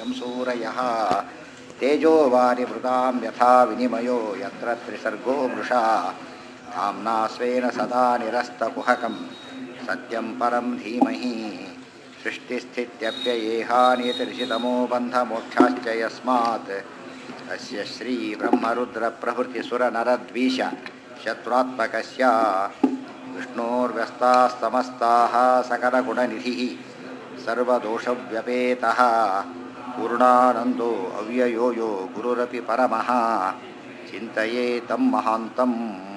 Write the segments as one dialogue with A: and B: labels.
A: सूरयः तेजो वारिभृतां यथा विनिमयो यत्र त्रिसर्गो मृषा धाम्ना स्वेन सदा निरस्तकुहकं सत्यं परं धीमहि सृष्टिस्थित्यप्ययेहानियतिरिषितमो बन्धमोक्षाश्च यस्मात् अस्य श्रीब्रह्मरुद्रप्रभृतिसुरनरद्वीष शत्रुत्मकस्य विष्णोर्व्यस्तास्तमस्ताः सकलगुणनिधिः सर्वदोषव्यपेतः पूर्णानन्दो अव्ययो यो गुरुरपि परमः चिन्तये तं महान्तम्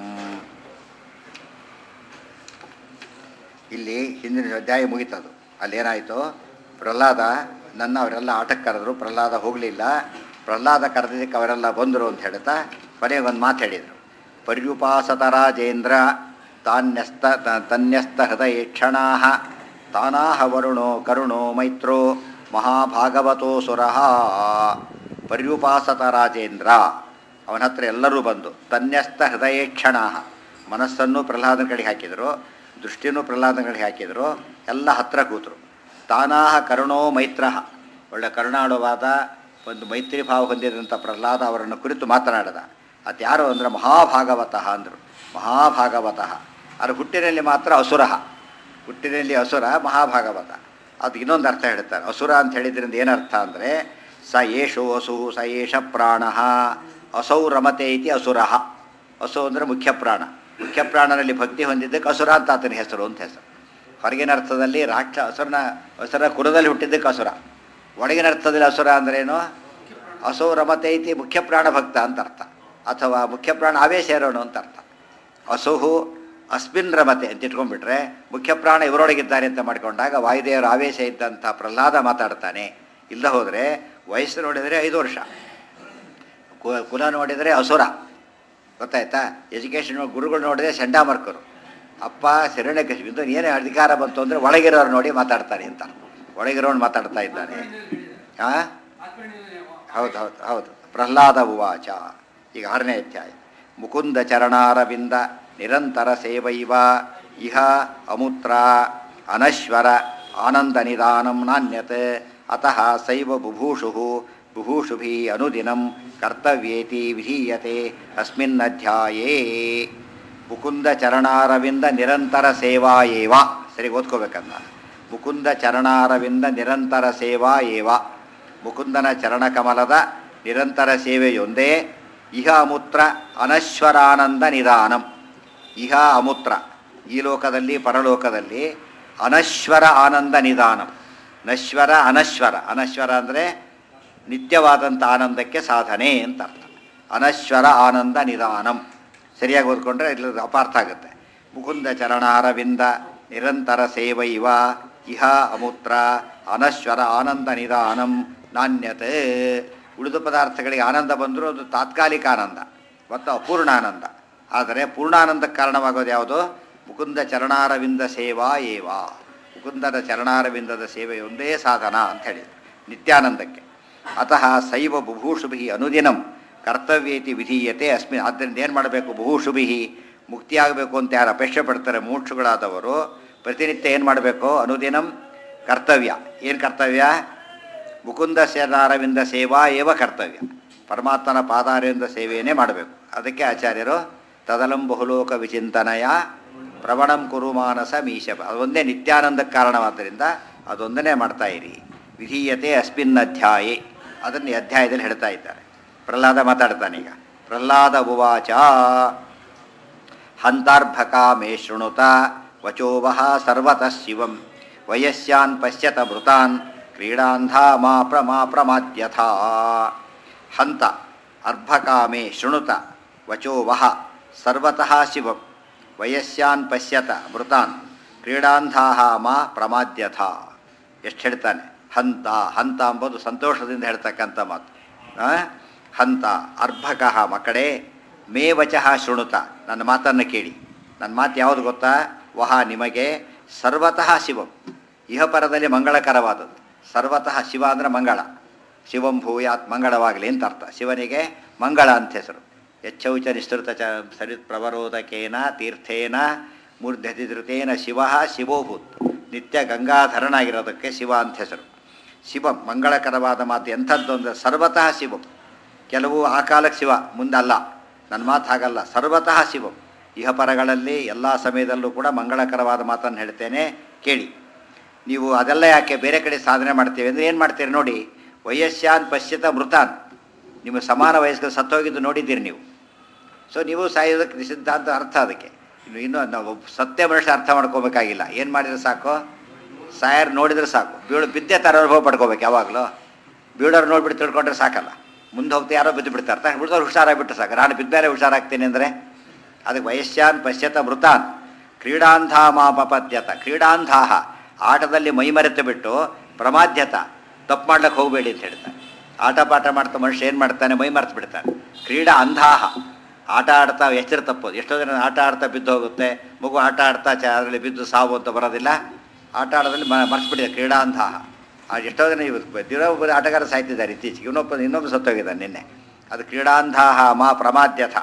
A: ಇಲ್ಲಿ ಹಿಂದಿನ ಅಧ್ಯಾಯ ಮುಗೀತದು ಅಲ್ಲೇನಾಯಿತು ಪ್ರಹ್ಲಾದ ನನ್ನ ಅವರೆಲ್ಲ ಆಟಕ್ಕೆ ಕರೆದ್ರು ಪ್ರಹ್ಲಾದ ಹೋಗಲಿಲ್ಲ ಪ್ರಹ್ಲಾದ ಕರೆದಿದ್ದಕ್ಕೆ ಅವರೆಲ್ಲ ಬಂದರು ಅಂತ ಹೇಳ್ತಾ ಕೊನೆಗೆ ಒಂದು ಮಾತು ಹೇಳಿದರು ಪರ್ಯುಪಾಸತ ರಾಜೇಂದ್ರ ತಾನ್ಯಸ್ತ ತನ್ಯಸ್ತ ಹೃದಯೇಕ್ಷಣಾ ತಾನಾಹ ವರುಣೋ ಕರುಣೋ ಮೈತ್ರೋ ಮಹಾಭಾಗವತೋ ಸುರಃ ಪರ್ಯುಪಾಸತ ರಾಜೇಂದ್ರ ಅವನ ಹತ್ರ ಎಲ್ಲರೂ ಬಂದು ತನ್ಯಸ್ತ ಹೃದಯೇಕ್ಷಣ ಮನಸ್ಸನ್ನು ಪ್ರಹ್ಲಾದನ ಕಡೆಗೆ ಹಾಕಿದರು ದೃಷ್ಟಿನೂ ಪ್ರಹ್ಲಾದನ ಕಡೆಗೆ ಹಾಕಿದರು ಎಲ್ಲ ಹತ್ರ ಕೂತರು ತಾನಾಹ ಕರುಣೋ ಮೈತ್ರ ಒಳ್ಳೆ ಕರುಣಾಳುವಾದ ಒಂದು ಮೈತ್ರಿ ಭಾವ ಹೊಂದಿದಂಥ ಪ್ರಹ್ಲಾದ ಅವರನ್ನು ಕುರಿತು ಮಾತನಾಡಿದ ಅದು ಯಾರು ಅಂದರೆ ಮಹಾಭಾಗವತಃ ಅಂದರು ಮಹಾಭಾಗವತಃ ಅದು ಹುಟ್ಟಿನಲ್ಲಿ ಮಾತ್ರ ಅಸುರ ಹುಟ್ಟಿನಲ್ಲಿ ಅಸುರ ಮಹಾಭಾಗವತ ಅದು ಇನ್ನೊಂದು ಅರ್ಥ ಹೇಳ್ತಾರೆ ಅಸುರ ಅಂತ ಹೇಳಿದ್ರಿಂದ ಏನರ್ಥ ಅಂದರೆ ಸ ಏಷು ಅಸು ಸ ಏಷ ಪ್ರಾಣ ಅಸೌ ರಮತೆ ಇತಿ ಅಸುರ ಅಸು ಅಂದರೆ ಮುಖ್ಯ ಪ್ರಾಣ ಮುಖ್ಯ ಪ್ರಾಣನಲ್ಲಿ ಭಕ್ತಿ ಹೊಂದಿದ್ದಕ್ಕೆ ಅಸುರ ಅಂತ ಆತನ ಹೆಸರು ಅಂತ ಹೆಸರು ಹೊರಗಿನ ಅರ್ಥದಲ್ಲಿ ರಾಕ್ಷ ಅಸುರನ ಅಸುರ ಕುಲದಲ್ಲಿ ಹುಟ್ಟಿದ್ದಕ್ಕೆ ಅಸುರ ಒಳಗಿನ ಅರ್ಥದಲ್ಲಿ ಅಸುರ ಅಂದ್ರೇನು ಅಸೌ ರಮತೆ ಇತಿ ಮುಖ್ಯ ಪ್ರಾಣ ಭಕ್ತ ಅಂತ ಅರ್ಥ ಅಥವಾ ಮುಖ್ಯ ಪ್ರಾಣ ಆವೇಶ ಇರೋಣ ಅಂತ ಅರ್ಥ ಅಸುಹು ಅಸ್ಮಿನ್ ರಮತೆ ಅಂತ ಇಟ್ಕೊಂಡ್ಬಿಟ್ರೆ ಮುಖ್ಯ ಪ್ರಾಣ ಇವರೊಳಗಿದ್ದಾರೆ ಅಂತ ಮಾಡಿಕೊಂಡಾಗ ವಾಯುದೇವರ ಆವೇಶ ಇದ್ದಂಥ ಪ್ರಹ್ಲಾದ ಮಾತಾಡ್ತಾನೆ ಇಲ್ಲ ಹೋದರೆ ವಯಸ್ಸು ನೋಡಿದರೆ ಐದು ವರ್ಷ ಕು- ಕುಲ ನೋಡಿದರೆ ಅಸುರ ಗೊತ್ತಾಯ್ತಾ ಎಜುಕೇಷನ್ ಗುರುಗಳು ನೋಡಿದರೆ ಚಂಡಾಮರ್ಕರು ಅಪ್ಪ ಶರಣ್ಯಕಶಿಪು ಇದು ಏನೇ ಅಧಿಕಾರ ಬಂತು ಅಂದರೆ ಒಳಗಿರೋರು ನೋಡಿ ಮಾತಾಡ್ತಾನೆ ಅಂತ ಒಳಗಿರೋನು ಮಾತಾಡ್ತಾ ಇದ್ದಾನೆ ಹಾಂ ಹೌದು ಹೌದು ಹೌದು ಪ್ರಹ್ಲಾದ ಉವಾಚ ಈಗ ಆರನೇ ಅಧ್ಯಾಯ ಮುಕುಂದ ಚರಣಾರವಿಂದ ನಿರಂತರ ಸೇವೈವ ಇಹ ಅಮೂತ್ರ ಅನಶ್ವರ ಆನಂದ ನಿಧಾನಂ ನಾಣ್ಯತ್ ಅತಃ ಸೈವ ಬುಭೂಷು ಬುಭೂಷುಭಿ ಅನುದಿನಂ ಕರ್ತವ್ಯೇತಿ ವಿಧೀಯತೆ ಅಸ್ಮಿನ್ ಅಧ್ಯಾಯೇ ಮುಕುಂದ ಚರಣಾರವಿಂದ ನಿರಂತರ ಸೇವಾ ಏವ ಸರಿ ಓದ್ಕೋಬೇಕಂದ ಮುಕುಂದ ಚರಣಾರವಿಂದ ನಿರಂತರ ಸೇವಾ ಏವ ಮುಕುಂದನ ಚರಣಕಮಲದ ನಿರಂತರ ಸೇವೆಯೊಂದೇ ಇಹ ಅಮೂತ್ರ ಅನಶ್ವರಾನಂದ ನಿಧಾನಂ ಇಹ ಅಮೂತ್ರ ಈ ಲೋಕದಲ್ಲಿ ಪರಲೋಕದಲ್ಲಿ ಅನಶ್ವರ ಆನಂದ ನಿಧಾನಂ ನಶ್ವರ ಅನಶ್ವರ ಅನಶ್ವರ ಅಂದರೆ ನಿತ್ಯವಾದಂಥ ಆನಂದಕ್ಕೆ ಸಾಧನೆ ಅಂತ ಅರ್ಥ ಅನಶ್ವರ ಆನಂದ ನಿಧಾನಂ ಸರಿಯಾಗಿ ಓದ್ಕೊಂಡ್ರೆ ಇಲ್ಲಿ ಅಪಾರ್ಥ ಆಗುತ್ತೆ ಮುಕುಂದ ಚರಣಾರವಿಂದ ನಿರಂತರ ಸೇವೈವ ಇಹ ಅಮೂತ್ರ ಅನಶ್ವರ ಆನಂದ ನಿಧಾನಂ ನಾಣ್ಯತೆ ಉಳಿದ ಪದಾರ್ಥಗಳಿಗೆ ಆನಂದ ಬಂದರೂ ಅದು ತಾತ್ಕಾಲಿಕ ಆನಂದ ಮತ್ತು ಅಪೂರ್ಣ ಆನಂದ ಆದರೆ ಪೂರ್ಣಾನಂದಕ್ಕೆ ಕಾರಣವಾಗೋದು ಯಾವುದು ಮುಕುಂದ ಚರಣಾರವಿಂದ ಸೇವಾ ಏವ ಮುಕುಂದನ ಚರಣಾರವಿಂದದ ಸೇವೆಯೊಂದೇ ಸಾಧನ ಅಂತ ಹೇಳಿದ್ರು ನಿತ್ಯಾನಂದಕ್ಕೆ ಅತಃ ಸೈವ ಬುಭೂಷುಭಿ ಅನುದಿನಂ ಕರ್ತವ್ಯೇತಿ ವಿಧೀಯತೆ ಅಸ್ಮಿನ್ ಆದ್ದರಿಂದ ಏನು ಮಾಡಬೇಕು ಬುಭೂಷುಭಿ ಮುಕ್ತಿಯಾಗಬೇಕು ಅಂತ ಯಾರು ಅಪೇಕ್ಷೆ ಪಡ್ತಾರೆ ಮೂಕ್ಷುಗಳಾದವರು ಪ್ರತಿನಿತ್ಯ ಏನು ಮಾಡಬೇಕು ಅನುದಿನಂ ಕರ್ತವ್ಯ ಏನು ಕರ್ತವ್ಯ ಮುಕುಂದ ಶರಣಾರವಿಂದ ಸೇವಾ ಏವ ಕರ್ತವ್ಯ ಪರಮಾತ್ಮನ ಪಾದಾರವಿಂದ ಸೇವೆಯನ್ನೇ ಮಾಡಬೇಕು ಅದಕ್ಕೆ ಆಚಾರ್ಯರು ತದಲಂ ಬಹುಲೋಕ ವಿಚಿಂತನಯ ಪ್ರವಣಂ ಕುರು ಮಾನಸ ಮೀಶ ಅದೊಂದೇ ನಿತ್ಯಾನಂದಕ್ಕೆ ಕಾರಣವಾದ್ದರಿಂದ ಅದೊಂದನೇ ಮಾಡ್ತಾ ಇರಿ ವಿಧೀಯತೆ ಅಸ್ಮಿನ್ ಅಧ್ಯಾಯೇ ಅದನ್ನು ಈ ಅಧ್ಯಾಯದಲ್ಲಿ ಹೇಳ್ತಾ ಇದ್ದಾರೆ ಪ್ರಹ್ಲಾದ ಮಾತಾಡ್ತಾನೀಗ ಪ್ರಹ್ಲಾದ ಉವಾಚ ಹಂತಾರ್ಭಕ ಮೇ ಶೃಣುತ ವಚೋವಹ ಸರ್ವತಃ ಶಿವಂ ವಯಸ್ಯಾನ್ ಪಶ್ಯತ ಮೃತಾನ್ ಕ್ರೀಡಾಂಧ ಮಾ ಪ್ರಮಾ ಪ್ರಮಾದ್ಯಥಾ ಹಂತ ಅರ್ಭಕಾಮೆ ಶೃಣುತ ವಚೋವಹ ಸರ್ವತಃ ಶಿವಂ ವಯಸ್ಯಾನ್ ಪಶ್ಯತ ಮೃತಾನ್ ಕ್ರೀಡಾಂಧಾ ಮಾ ಪ್ರಮಾದ್ಯಥ ಎಷ್ಟು ಹೇಳ್ತಾನೆ ಹಂತ ಹಂತ ಎಂಬುದು ಸಂತೋಷದಿಂದ ಹೇಳ್ತಕ್ಕಂಥ ಮಾತು ಆ? ಹಂತ ಅರ್ಭಕಃ ಮಕ್ಕಳೇ ಮೇ ವಚಃ ಶೃಣುತ ನನ್ನ ಮಾತನ್ನು ಕೇಳಿ ನನ್ನ ಮಾತು ಯಾವುದು ಗೊತ್ತಾ ವಹ ನಿಮಗೆ ಸರ್ವತಃ ಶಿವಂ ಇಹಪರದಲ್ಲಿ ಮಂಗಳಕರವಾದದ್ದು ಸರ್ವತಃ ಶಿವ ಅಂದರೆ ಮಂಗಳ ಶಿವಂ ಭೂಯಾತ್ ಮಂಗಳವಾಗಲಿ ಅಂತ ಅರ್ಥ ಶಿವನಿಗೆ ಮಂಗಳ ಅಂತ ಹೆಸರು ಯಚ್ಚೌಚ ನಿಸ್ತೃತ ಚ ಸರಿತ್ ಪ್ರವರೋದಕೇನ ತೀರ್ಥೇನ ಮೂರ್ಧತಿಧೃತೇನ ಶಿವ ಶಿವೋಭೂತ್ ನಿತ್ಯ ಗಂಗಾಧರನಾಗಿರೋದಕ್ಕೆ ಶಿವ ಅಂತ ಹೆಸರು ಶಿವಂ ಮಂಗಳಕರವಾದ ಮಾತು ಎಂಥದ್ದು ಅಂದರೆ ಸರ್ವತಃ ಶಿವಂ ಕೆಲವು ಆ ಕಾಲಕ್ಕೆ ಶಿವ ಮುಂದಲ್ಲ ನನ್ನ ಮಾತು ಹಾಗಲ್ಲ ಸರ್ವತಃ ಶಿವಂ ಇಹಪರಗಳಲ್ಲಿ ಎಲ್ಲ ಸಮಯದಲ್ಲೂ ಕೂಡ ಮಂಗಳಕರವಾದ ಮಾತನ್ನು ಹೇಳ್ತೇನೆ ಕೇಳಿ ನೀವು ಅದೆಲ್ಲ ಯಾಕೆ ಬೇರೆ ಕಡೆ ಸಾಧನೆ ಮಾಡ್ತೀವಿ ಅಂದರೆ ಏನು ಮಾಡ್ತೀರಿ ನೋಡಿ ವಯಸ್ಸಾನ್ ಪಶ್ಯತ ಮೃತಾನ್ ನಿಮ್ಮ ಸಮಾನ ವಯಸ್ಸಿಗೆ ಸತ್ತೋಗಿದ್ದು ನೋಡಿದ್ದೀರಿ ನೀವು ಸೊ ನೀವು ಸಾಯೋದಕ್ಕೆ ನಿಷಿದ್ಧ ಅಂತ ಅರ್ಥ ಅದಕ್ಕೆ ಇನ್ನು ಇನ್ನೂ ನಾವು ಸತ್ಯ ಮನುಷ್ಯ ಅರ್ಥ ಮಾಡ್ಕೋಬೇಕಾಗಿಲ್ಲ ಏನು ಮಾಡಿದ್ರೆ ಸಾಕು ಸಾಯರ್ ನೋಡಿದ್ರೆ ಸಾಕು ಬೀಳು ಬಿದ್ದೆ ಥರ ಅನುಭವ ಪಡ್ಕೋಬೇಕು ಯಾವಾಗಲೂ ಬೀಳೋರು ನೋಡ್ಬಿಟ್ಟು ತಿಳ್ಕೊಂಡ್ರೆ ಸಾಕಲ್ಲ ಮುಂದೆ ಹೋಗ್ತಾ ಯಾರೋ ಬಿದ್ದು ಬಿಡ್ತಾರೆ ತಕ್ಷಣ ಬಿಡ್ದವ್ರು ಹುಷಾರಾಗ್ಬಿಟ್ಟು ಸಾಕು ನಾನು ಬಿದ್ಮೇಲೆ ಹುಷಾರಾಗ್ತೀನಿ ಅಂದರೆ ಅದಕ್ಕೆ ವಯಸ್ಸಾನ್ ಪಶ್ಯತ ಮೃತಾನ್ ಕ್ರೀಡಾಂಧಾಮಾಪದ್ಯತ ಕ್ರೀಡಾಂಧಾಹ ಆಟದಲ್ಲಿ ಮೈಮರೆತು ಬಿಟ್ಟು ಪ್ರಮಾದ್ಯತ ತಪ್ಪು ಮಾಡ್ಲಿಕ್ಕೆ ಹೋಗಬೇಡಿ ಅಂತ ಹೇಳ್ತಾರೆ ಆಟ ಪಾಠ ಮಾಡ್ತಾ ಮನುಷ್ಯ ಏನು ಮಾಡ್ತಾನೆ ಮೈ ಮರೆತು ಬಿಡ್ತಾನೆ ಕ್ರೀಡಾ ಅಂಧಾಹ ಆಟ ಆಡ್ತಾ ಎಚ್ಚರ ತಪ್ಪೋದು ಎಷ್ಟೋ ಜನ ಆಟ ಆಡ್ತಾ ಬಿದ್ದು ಹೋಗುತ್ತೆ ಮಗು ಆಟ ಆಡ್ತಾ ಚ ಅದರಲ್ಲಿ ಬಿದ್ದು ಸಾವು ಅಂತ ಬರೋದಿಲ್ಲ ಆಟ ಆಡೋದ್ರಲ್ಲಿ ಮ ಮರೆಸ್ಬಿಟ್ಟಿದೆ ಕ್ರೀಡಾ ಅಂಧಾಹ ಆ ಎಷ್ಟೋ ಜನ ಇವತ್ತು ದಿನ ಒಬ್ಬರು ಆಟಗಾರ ಸಾಯ್ತಿದ್ದಾರೆ ಇತ್ತೀಚೆಗೆ ಇನ್ನೊಬ್ಬ ಇನ್ನೊಬ್ಬ ಸತ್ತೋಗಿದ್ದಾನೆ ನಿನ್ನೆ ಅದು ಕ್ರೀಡಾಂಧಾಹ ಮಾ ಪ್ರಮಾದ್ಯಥ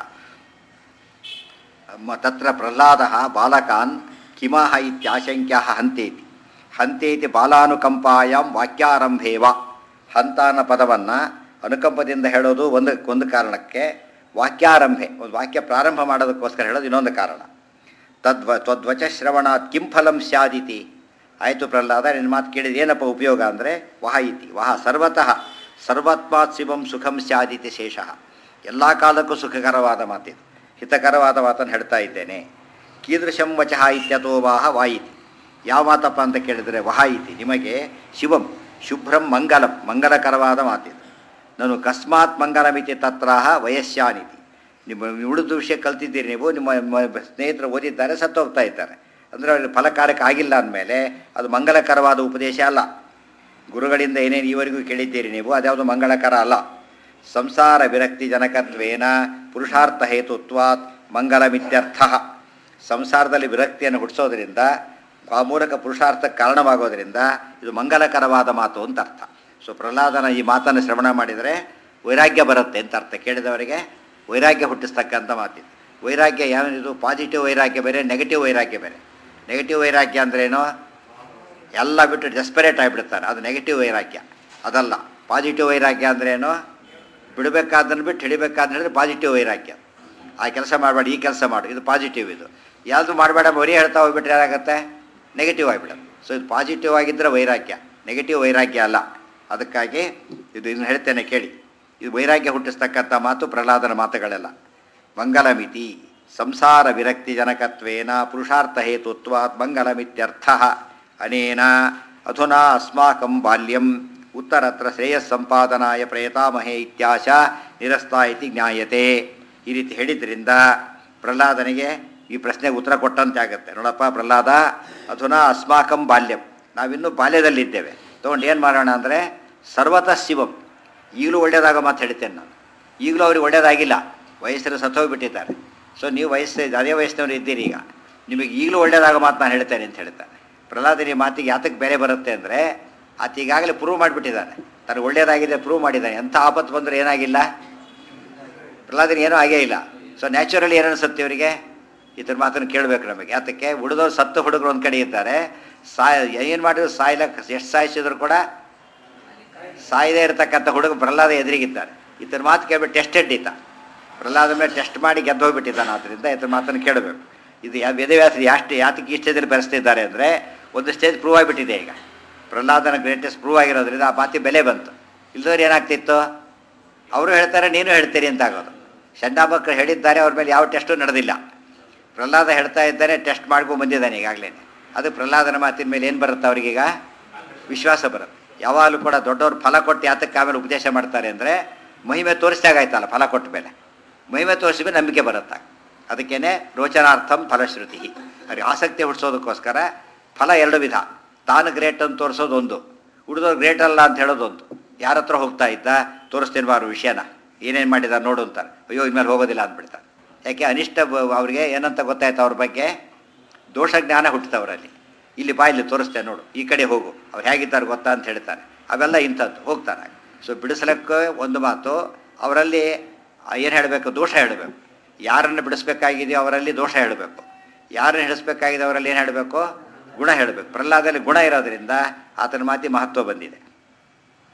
A: ಮ ತತ್ರ ಪ್ರಹ್ಲಾದ ಬಾಲಕಾನ್ ಕಿಮಃ ಇತ್ಯಾಶಂಕ್ಯ ಹಂತೇತಿ ಹಂತೇತಿ ಬಾಲಾನುಕಂಪಾಯಾಂ ವಾಕ್ಯಾರಂಭೇವ ಹಂತ ಅನ್ನೋ ಪದವನ್ನು ಅನುಕಂಪದಿಂದ ಹೇಳೋದು ಒಂದು ಒಂದು ಕಾರಣಕ್ಕೆ ವಾಕ್ಯಾರಂಭೆ ಒಂದು ವಾಕ್ಯ ಪ್ರಾರಂಭ ಮಾಡೋದಕ್ಕೋಸ್ಕರ ಹೇಳೋದು ಇನ್ನೊಂದು ಕಾರಣ ತದ್ವ ತ್ವದ್ವಚ ಶ್ರವಣಾತ್ ಕಿಂ ಫಲಂ ಸ್ಯಾದಿತಿ ಆಯಿತು ಪ್ರಹ್ಲಾದ ನಿನ್ನ ಮಾತು ಕೇಳಿದ ಏನಪ್ಪ ಉಪಯೋಗ ಅಂದರೆ ವಹ ಇತಿ ವಹ ಸರ್ವತಃ ಸರ್ವತ್ಮಾತ್ ಶಿವಂ ಸುಖಂ ಸ್ಯಾದಿತಿ ಶೇಷಃ ಎಲ್ಲ ಕಾಲಕ್ಕೂ ಸುಖಕರವಾದ ಮಾತಿದು ಹಿತಕರವಾದ ಮಾತನ್ನು ಹೇಳ್ತಾ ಇದ್ದೇನೆ ಕೀದೃಶಂ ವಚಃ ಇತ್ಯಥೋ ವಾಹ ವಾಯಿತಿ ಯಾವ ಮಾತಪ್ಪ ಅಂತ ಕೇಳಿದರೆ ವಹ ಇತಿ ನಿಮಗೆ ಶಿವಂ ಶುಭ್ರಂ ಮಂಗಲಂ ಮಂಗಲಕರವಾದ ಮಾತಿದು ನಾನು ಕಸ್ಮಾತ್ ಮಂಗಲಮಿತಿ ತತ್ರಾಹ ವಯಸ್ಸಾನಿತಿ ನಿಮ್ಮ ಉಳಿದ ವಿಷಯ ಕಲ್ತಿದ್ದೀರಿ ನೀವು ನಿಮ್ಮ ಮ- ಸ್ನೇಹಿತರು ಓದಿದ್ದಾರೆ ಸತ್ತೋಗ್ತಾ ಇದ್ದಾರೆ ಅಂದರೆ ಅವ್ರಿಗೆ ಫಲಕಾರಕ ಆಗಿಲ್ಲ ಅಂದಮೇಲೆ ಅದು ಮಂಗಲಕರವಾದ ಉಪದೇಶ ಅಲ್ಲ ಗುರುಗಳಿಂದ ಏನೇನು ಈವರೆಗೂ ಕೇಳಿದ್ದೀರಿ ನೀವು ಅದ್ಯಾವುದು ಮಂಗಳಕರ ಅಲ್ಲ ಸಂಸಾರ ವಿರಕ್ತಿ ಜನಕತ್ವೇನ ಪುರುಷಾರ್ಥ ಹೇತುತ್ವಾತ್ ಮಂಗಲಮಿತ್ಯರ್ಥ ಸಂಸಾರದಲ್ಲಿ ವಿರಕ್ತಿಯನ್ನು ಹುಟ್ಟಿಸೋದ್ರಿಂದ ಆ ಮೂಲಕ ಪುರುಷಾರ್ಥಕ್ಕೆ ಕಾರಣವಾಗೋದ್ರಿಂದ ಇದು ಮಂಗಲಕರವಾದ ಮಾತು ಅಂತ ಅರ್ಥ ಸೊ ಪ್ರಹ್ಲಾದನ ಈ ಮಾತನ್ನು ಶ್ರವಣ ಮಾಡಿದರೆ ವೈರಾಗ್ಯ ಬರುತ್ತೆ ಅಂತ ಅರ್ಥ ಕೇಳಿದವರಿಗೆ ವೈರಾಗ್ಯ ಹುಟ್ಟಿಸ್ತಕ್ಕಂಥ ಮಾತಿದು ವೈರಾಗ್ಯ ಯಾವಿದು ಪಾಸಿಟಿವ್ ವೈರಾಗ್ಯ ಬೇರೆ ನೆಗೆಟಿವ್ ವೈರಾಗ್ಯ ಬೇರೆ ನೆಗೆಟಿವ್ ವೈರಾಗ್ಯ ಅಂದ್ರೇನು ಎಲ್ಲ ಬಿಟ್ಟು ಡೆಸ್ಪರೇಟ್ ಆಗಿಬಿಡ್ತಾರೆ ಅದು ನೆಗೆಟಿವ್ ವೈರಾಗ್ಯ ಅದಲ್ಲ ಪಾಸಿಟಿವ್ ವೈರಾಗ್ಯ ಅಂದ್ರೇನು ಬಿಡಬೇಕಾದನ್ನು ಬಿಟ್ಟು ಹಿಡಿಬೇಕಾದ್ರೆ ಹೇಳಿದ್ರೆ ಪಾಸಿಟಿವ್ ವೈರಾಗ್ಯ ಆ ಕೆಲಸ ಮಾಡಬೇಡ ಈ ಕೆಲಸ ಮಾಡು ಇದು ಪಾಸಿಟಿವ್ ಇದು ಯಾವುದು ಮಾಡಬೇಡ ಬರೀ ಹೇಳ್ತಾ ಹೋಗ್ಬಿಟ್ರೆ ಏನಾಗುತ್ತೆ ನೆಗೆಟಿವ್ ಆಗಿಬಿಡೋದು ಸೊ ಇದು ಪಾಸಿಟಿವ್ ಆಗಿದ್ದರೆ ವೈರಾಗ್ಯ ನೆಗೆಟಿವ್ ವೈರಾಗ್ಯ ಅಲ್ಲ ಅದಕ್ಕಾಗಿ ಇದು ಇದನ್ನು ಹೇಳ್ತೇನೆ ಕೇಳಿ ಇದು ವೈರಾಗ್ಯ ಹುಟ್ಟಿಸ್ತಕ್ಕಂಥ ಮಾತು ಪ್ರಹ್ಲಾದನ ಮಾತುಗಳೆಲ್ಲ ಮಂಗಲಮಿತಿ ಸಂಸಾರ ವಿರಕ್ತಿ ಜನಕತ್ವೇನ ಪುರುಷಾರ್ಥ ಹೇತುತ್ವಾತ್ ಮಂಗಲಮಿತ್ಯರ್ಥ ಅನೇನ ಅಧುನಾ ಅಸ್ಮಾಕಂ ಬಾಲ್ಯಂ ಉತ್ತರತ್ರ ಶ್ರೇಯಸ್ಸಂಪಾದನಾಯ ಪ್ರಯತಾಮಹೇ ಇತ್ಯಾಶ ನಿರಸ್ತ ಇತಿ ಜ್ಞಾಯತೆ ಈ ರೀತಿ ಹೇಳಿದ್ರಿಂದ ಪ್ರಹ್ಲಾದನಿಗೆ ಈ ಪ್ರಶ್ನೆಗೆ ಉತ್ತರ ಕೊಟ್ಟಂತೆ ಆಗುತ್ತೆ ನೋಡಪ್ಪ ಪ್ರಹ್ಲಾದ ಅಧುನಾ ಅಸ್ಮಾಕಂ ಬಾಲ್ಯಂ ನಾವಿನ್ನೂ ಬಾಲ್ಯದಲ್ಲಿದ್ದೇವೆ ತೊಗೊಂಡು ಏನು ಮಾಡೋಣ ಅಂದರೆ ಸರ್ವತಃ ಶಿವಂ ಈಗಲೂ ಒಳ್ಳೆಯದಾಗ ಮಾತು ಹೇಳ್ತೇನೆ ನಾನು ಈಗಲೂ ಅವ್ರಿಗೆ ಒಳ್ಳೆಯದಾಗಿಲ್ಲ ವಯಸ್ಸರು ಸತ್ತೋಗ್ಬಿಟ್ಟಿದ್ದಾರೆ ಸೊ ನೀವು ವಯಸ್ಸು ಅದೇ ವಯಸ್ಸಿನವ್ರು ಇದ್ದೀರಿ ಈಗ ನಿಮಗೆ ಈಗಲೂ ಒಳ್ಳೆಯದಾಗ ಮಾತು ನಾನು ಹೇಳ್ತೇನೆ ಅಂತ ಹೇಳ್ತಾನೆ ಪ್ರಹ್ಲಾದನ ಈ ಮಾತಿಗೆ ಯಾತಕ್ಕೆ ಬೇರೆ ಬರುತ್ತೆ ಅಂದರೆ ಆತ ಈಗಾಗಲೇ ಪ್ರೂವ್ ಮಾಡಿಬಿಟ್ಟಿದ್ದಾನೆ ತನಗೆ ಒಳ್ಳೆಯದಾಗಿದೆ ಪ್ರೂವ್ ಮಾಡಿದ್ದಾನೆ ಎಂಥ ಆಪತ್ತು ಬಂದರೂ ಏನಾಗಿಲ್ಲ ಪ್ರಹ್ಲಾದನ ಏನೂ ಆಗೇ ಇಲ್ಲ ಸೊ ನ್ಯಾಚುರಲಿ ಏನು ಅನಿಸುತ್ತೆ ಇವರಿಗೆ ಈ ಥರ ಮಾತನ್ನು ಕೇಳಬೇಕು ನಮಗೆ ಯಾತಕ್ಕೆ ಹುಡುಗರು ಸತ್ತು ಹುಡುಗರು ಒಂದು ಕಡೆ ಇದ್ದಾರೆ ಸಾಯ ಏನು ಮಾಡಿದ್ರು ಸಾಯ್ಲಕ್ಕೆ ಎಷ್ಟು ಸಾಯಿಸಿದ್ರು ಕೂಡ ಸಾಯದೇ ಇರತಕ್ಕಂಥ ಹುಡುಗ ಪ್ರಹ್ಲಾದ ಎದುರಿಗಿದ್ದಾರೆ ಈತನ ಮಾತು ಕೇಳ್ಬಿಟ್ಟು ಟೆಸ್ಟೆಡ್ ಈತ ಪ್ರಹ್ಲಾದ ಮೇಲೆ ಟೆಸ್ಟ್ ಮಾಡಿ ಗೆದ್ದು ಹೋಗ್ಬಿಟ್ಟಿದ್ದಾನೆ ಆದ್ದರಿಂದ ಈತನ ಮಾತನ್ನು ಕೇಳಬೇಕು ಇದು ಯಾ ವೇದವ್ಯಾಸ ಯಾಷ್ಟು ಯಾತಕ್ಕೆ ಇಷ್ಟದಲ್ಲಿ ಬೆರೆಸ್ತಿದ್ದಾರೆ ಅಂದರೆ ಒಂದು ಸ್ಟೇಜ್ ಪ್ರೂವ್ ಆಗಿಬಿಟ್ಟಿದೆ ಈಗ ಪ್ರಹ್ಲಾದನ ಗ್ರೇಟೆಸ್ಟ್ ಪ್ರೂವ್ ಆಗಿರೋದ್ರಿಂದ ಆ ಮಾತಿ ಬೆಲೆ ಬಂತು ಇಲ್ದವ್ರು ಏನಾಗ್ತಿತ್ತು ಅವರು ಹೇಳ್ತಾರೆ ನೀನು ಹೇಳ್ತೀರಿ ಅಂತ ಆಗೋದು ಚಂಡಾಮಕ್ಕಳು ಹೇಳಿದ್ದಾರೆ ಅವ್ರ ಮೇಲೆ ಯಾವ ಟೆಸ್ಟು ನಡೆದಿಲ್ಲ ಪ್ರಹ್ಲಾದ ಹೇಳ್ತಾ ಇದ್ದಾನೆ ಟೆಸ್ಟ್ ಮಾಡ್ಕೊಂಡು ಬಂದಿದ್ದಾನೆ ಈಗಾಗಲೇ ಅದು ಪ್ರಹ್ಲಾದನ ಮಾತಿನ ಮೇಲೆ ಏನು ಬರುತ್ತೆ ಅವ್ರಿಗೀಗ ವಿಶ್ವಾಸ ಬರುತ್ತೆ ಯಾವಾಗಲೂ ಕೂಡ ದೊಡ್ಡವ್ರು ಫಲ ಕೊಟ್ಟು ಯಾತಕ್ಕೆ ಆಮೇಲೆ ಉಪದೇಶ ಮಾಡ್ತಾರೆ ಅಂದರೆ ಮಹಿಮೆ ತೋರಿಸಿದಾಗಾಯ್ತಲ್ಲ ಫಲ ಕೊಟ್ಟ ಮೇಲೆ ಮಹಿಮೆ ತೋರಿಸಿದ್ರೆ ನಂಬಿಕೆ ಬರುತ್ತೆ ಅದಕ್ಕೇನೆ ರೋಚನಾರ್ಥಂ ಫಲಶ್ರುತಿ ಅವ್ರಿಗೆ ಆಸಕ್ತಿ ಹುಟ್ಟಿಸೋದಕ್ಕೋಸ್ಕರ ಫಲ ಎರಡು ವಿಧ ತಾನು ಗ್ರೇಟ್ ಅಂತ ತೋರಿಸೋದು ಒಂದು ಉಳಿದವ್ರು ಗ್ರೇಟ್ ಅಲ್ಲ ಅಂತ ಹೇಳೋದೊಂದು ಯಾರ ಹತ್ರ ಹೋಗ್ತಾ ಇದ್ದ ತೋರಿಸ್ತೀನಿ ಬಾರು ವಿಷಯನ ಏನೇನು ಮಾಡಿದ್ದಾರೆ ನೋಡು ಅಂತಾರೆ ಅಯ್ಯೋ ಇನ್ಮೇಲೆ ಹೋಗೋದಿಲ್ಲ ಅಂದ್ಬಿಡ್ತಾರೆ ಯಾಕೆ ಅನಿಷ್ಟ ಬ- ಅವ್ರಿಗೆ ಏನಂತ ಗೊತ್ತಾಯ್ತು ಅವ್ರ ಬಗ್ಗೆ ದೋಷ ಜ್ಞಾನ ಹುಟ್ಟುತ್ತವರಲ್ಲಿ ಇಲ್ಲಿ ಬಾ ಇಲ್ಲಿ ತೋರಿಸ್ತೇನೆ ನೋಡು ಈ ಕಡೆ ಹೋಗು ಅವ್ರು ಹೇಗಿದ್ದಾರೆ ಗೊತ್ತಾ ಅಂತ ಹೇಳ್ತಾರೆ ಅವೆಲ್ಲ ಇಂಥದ್ದು ಹೋಗ್ತಾರೆ ಸೊ ಬಿಡಿಸ್ಲಿಕ್ಕೆ ಒಂದು ಮಾತು ಅವರಲ್ಲಿ ಏನು ಹೇಳಬೇಕು ದೋಷ ಹೇಳಬೇಕು ಯಾರನ್ನು ಬಿಡಿಸ್ಬೇಕಾಗಿದೆಯೋ ಅವರಲ್ಲಿ ದೋಷ ಹೇಳಬೇಕು ಯಾರನ್ನು ಹಿಡಿಸ್ಬೇಕಾಗಿದೆ ಅವರಲ್ಲಿ ಏನು ಹೇಳಬೇಕು ಗುಣ ಹೇಳಬೇಕು ಪ್ರಹ್ಲಾದಲ್ಲಿ ಗುಣ ಇರೋದ್ರಿಂದ ಆತನ ಮಾತಿ ಮಹತ್ವ ಬಂದಿದೆ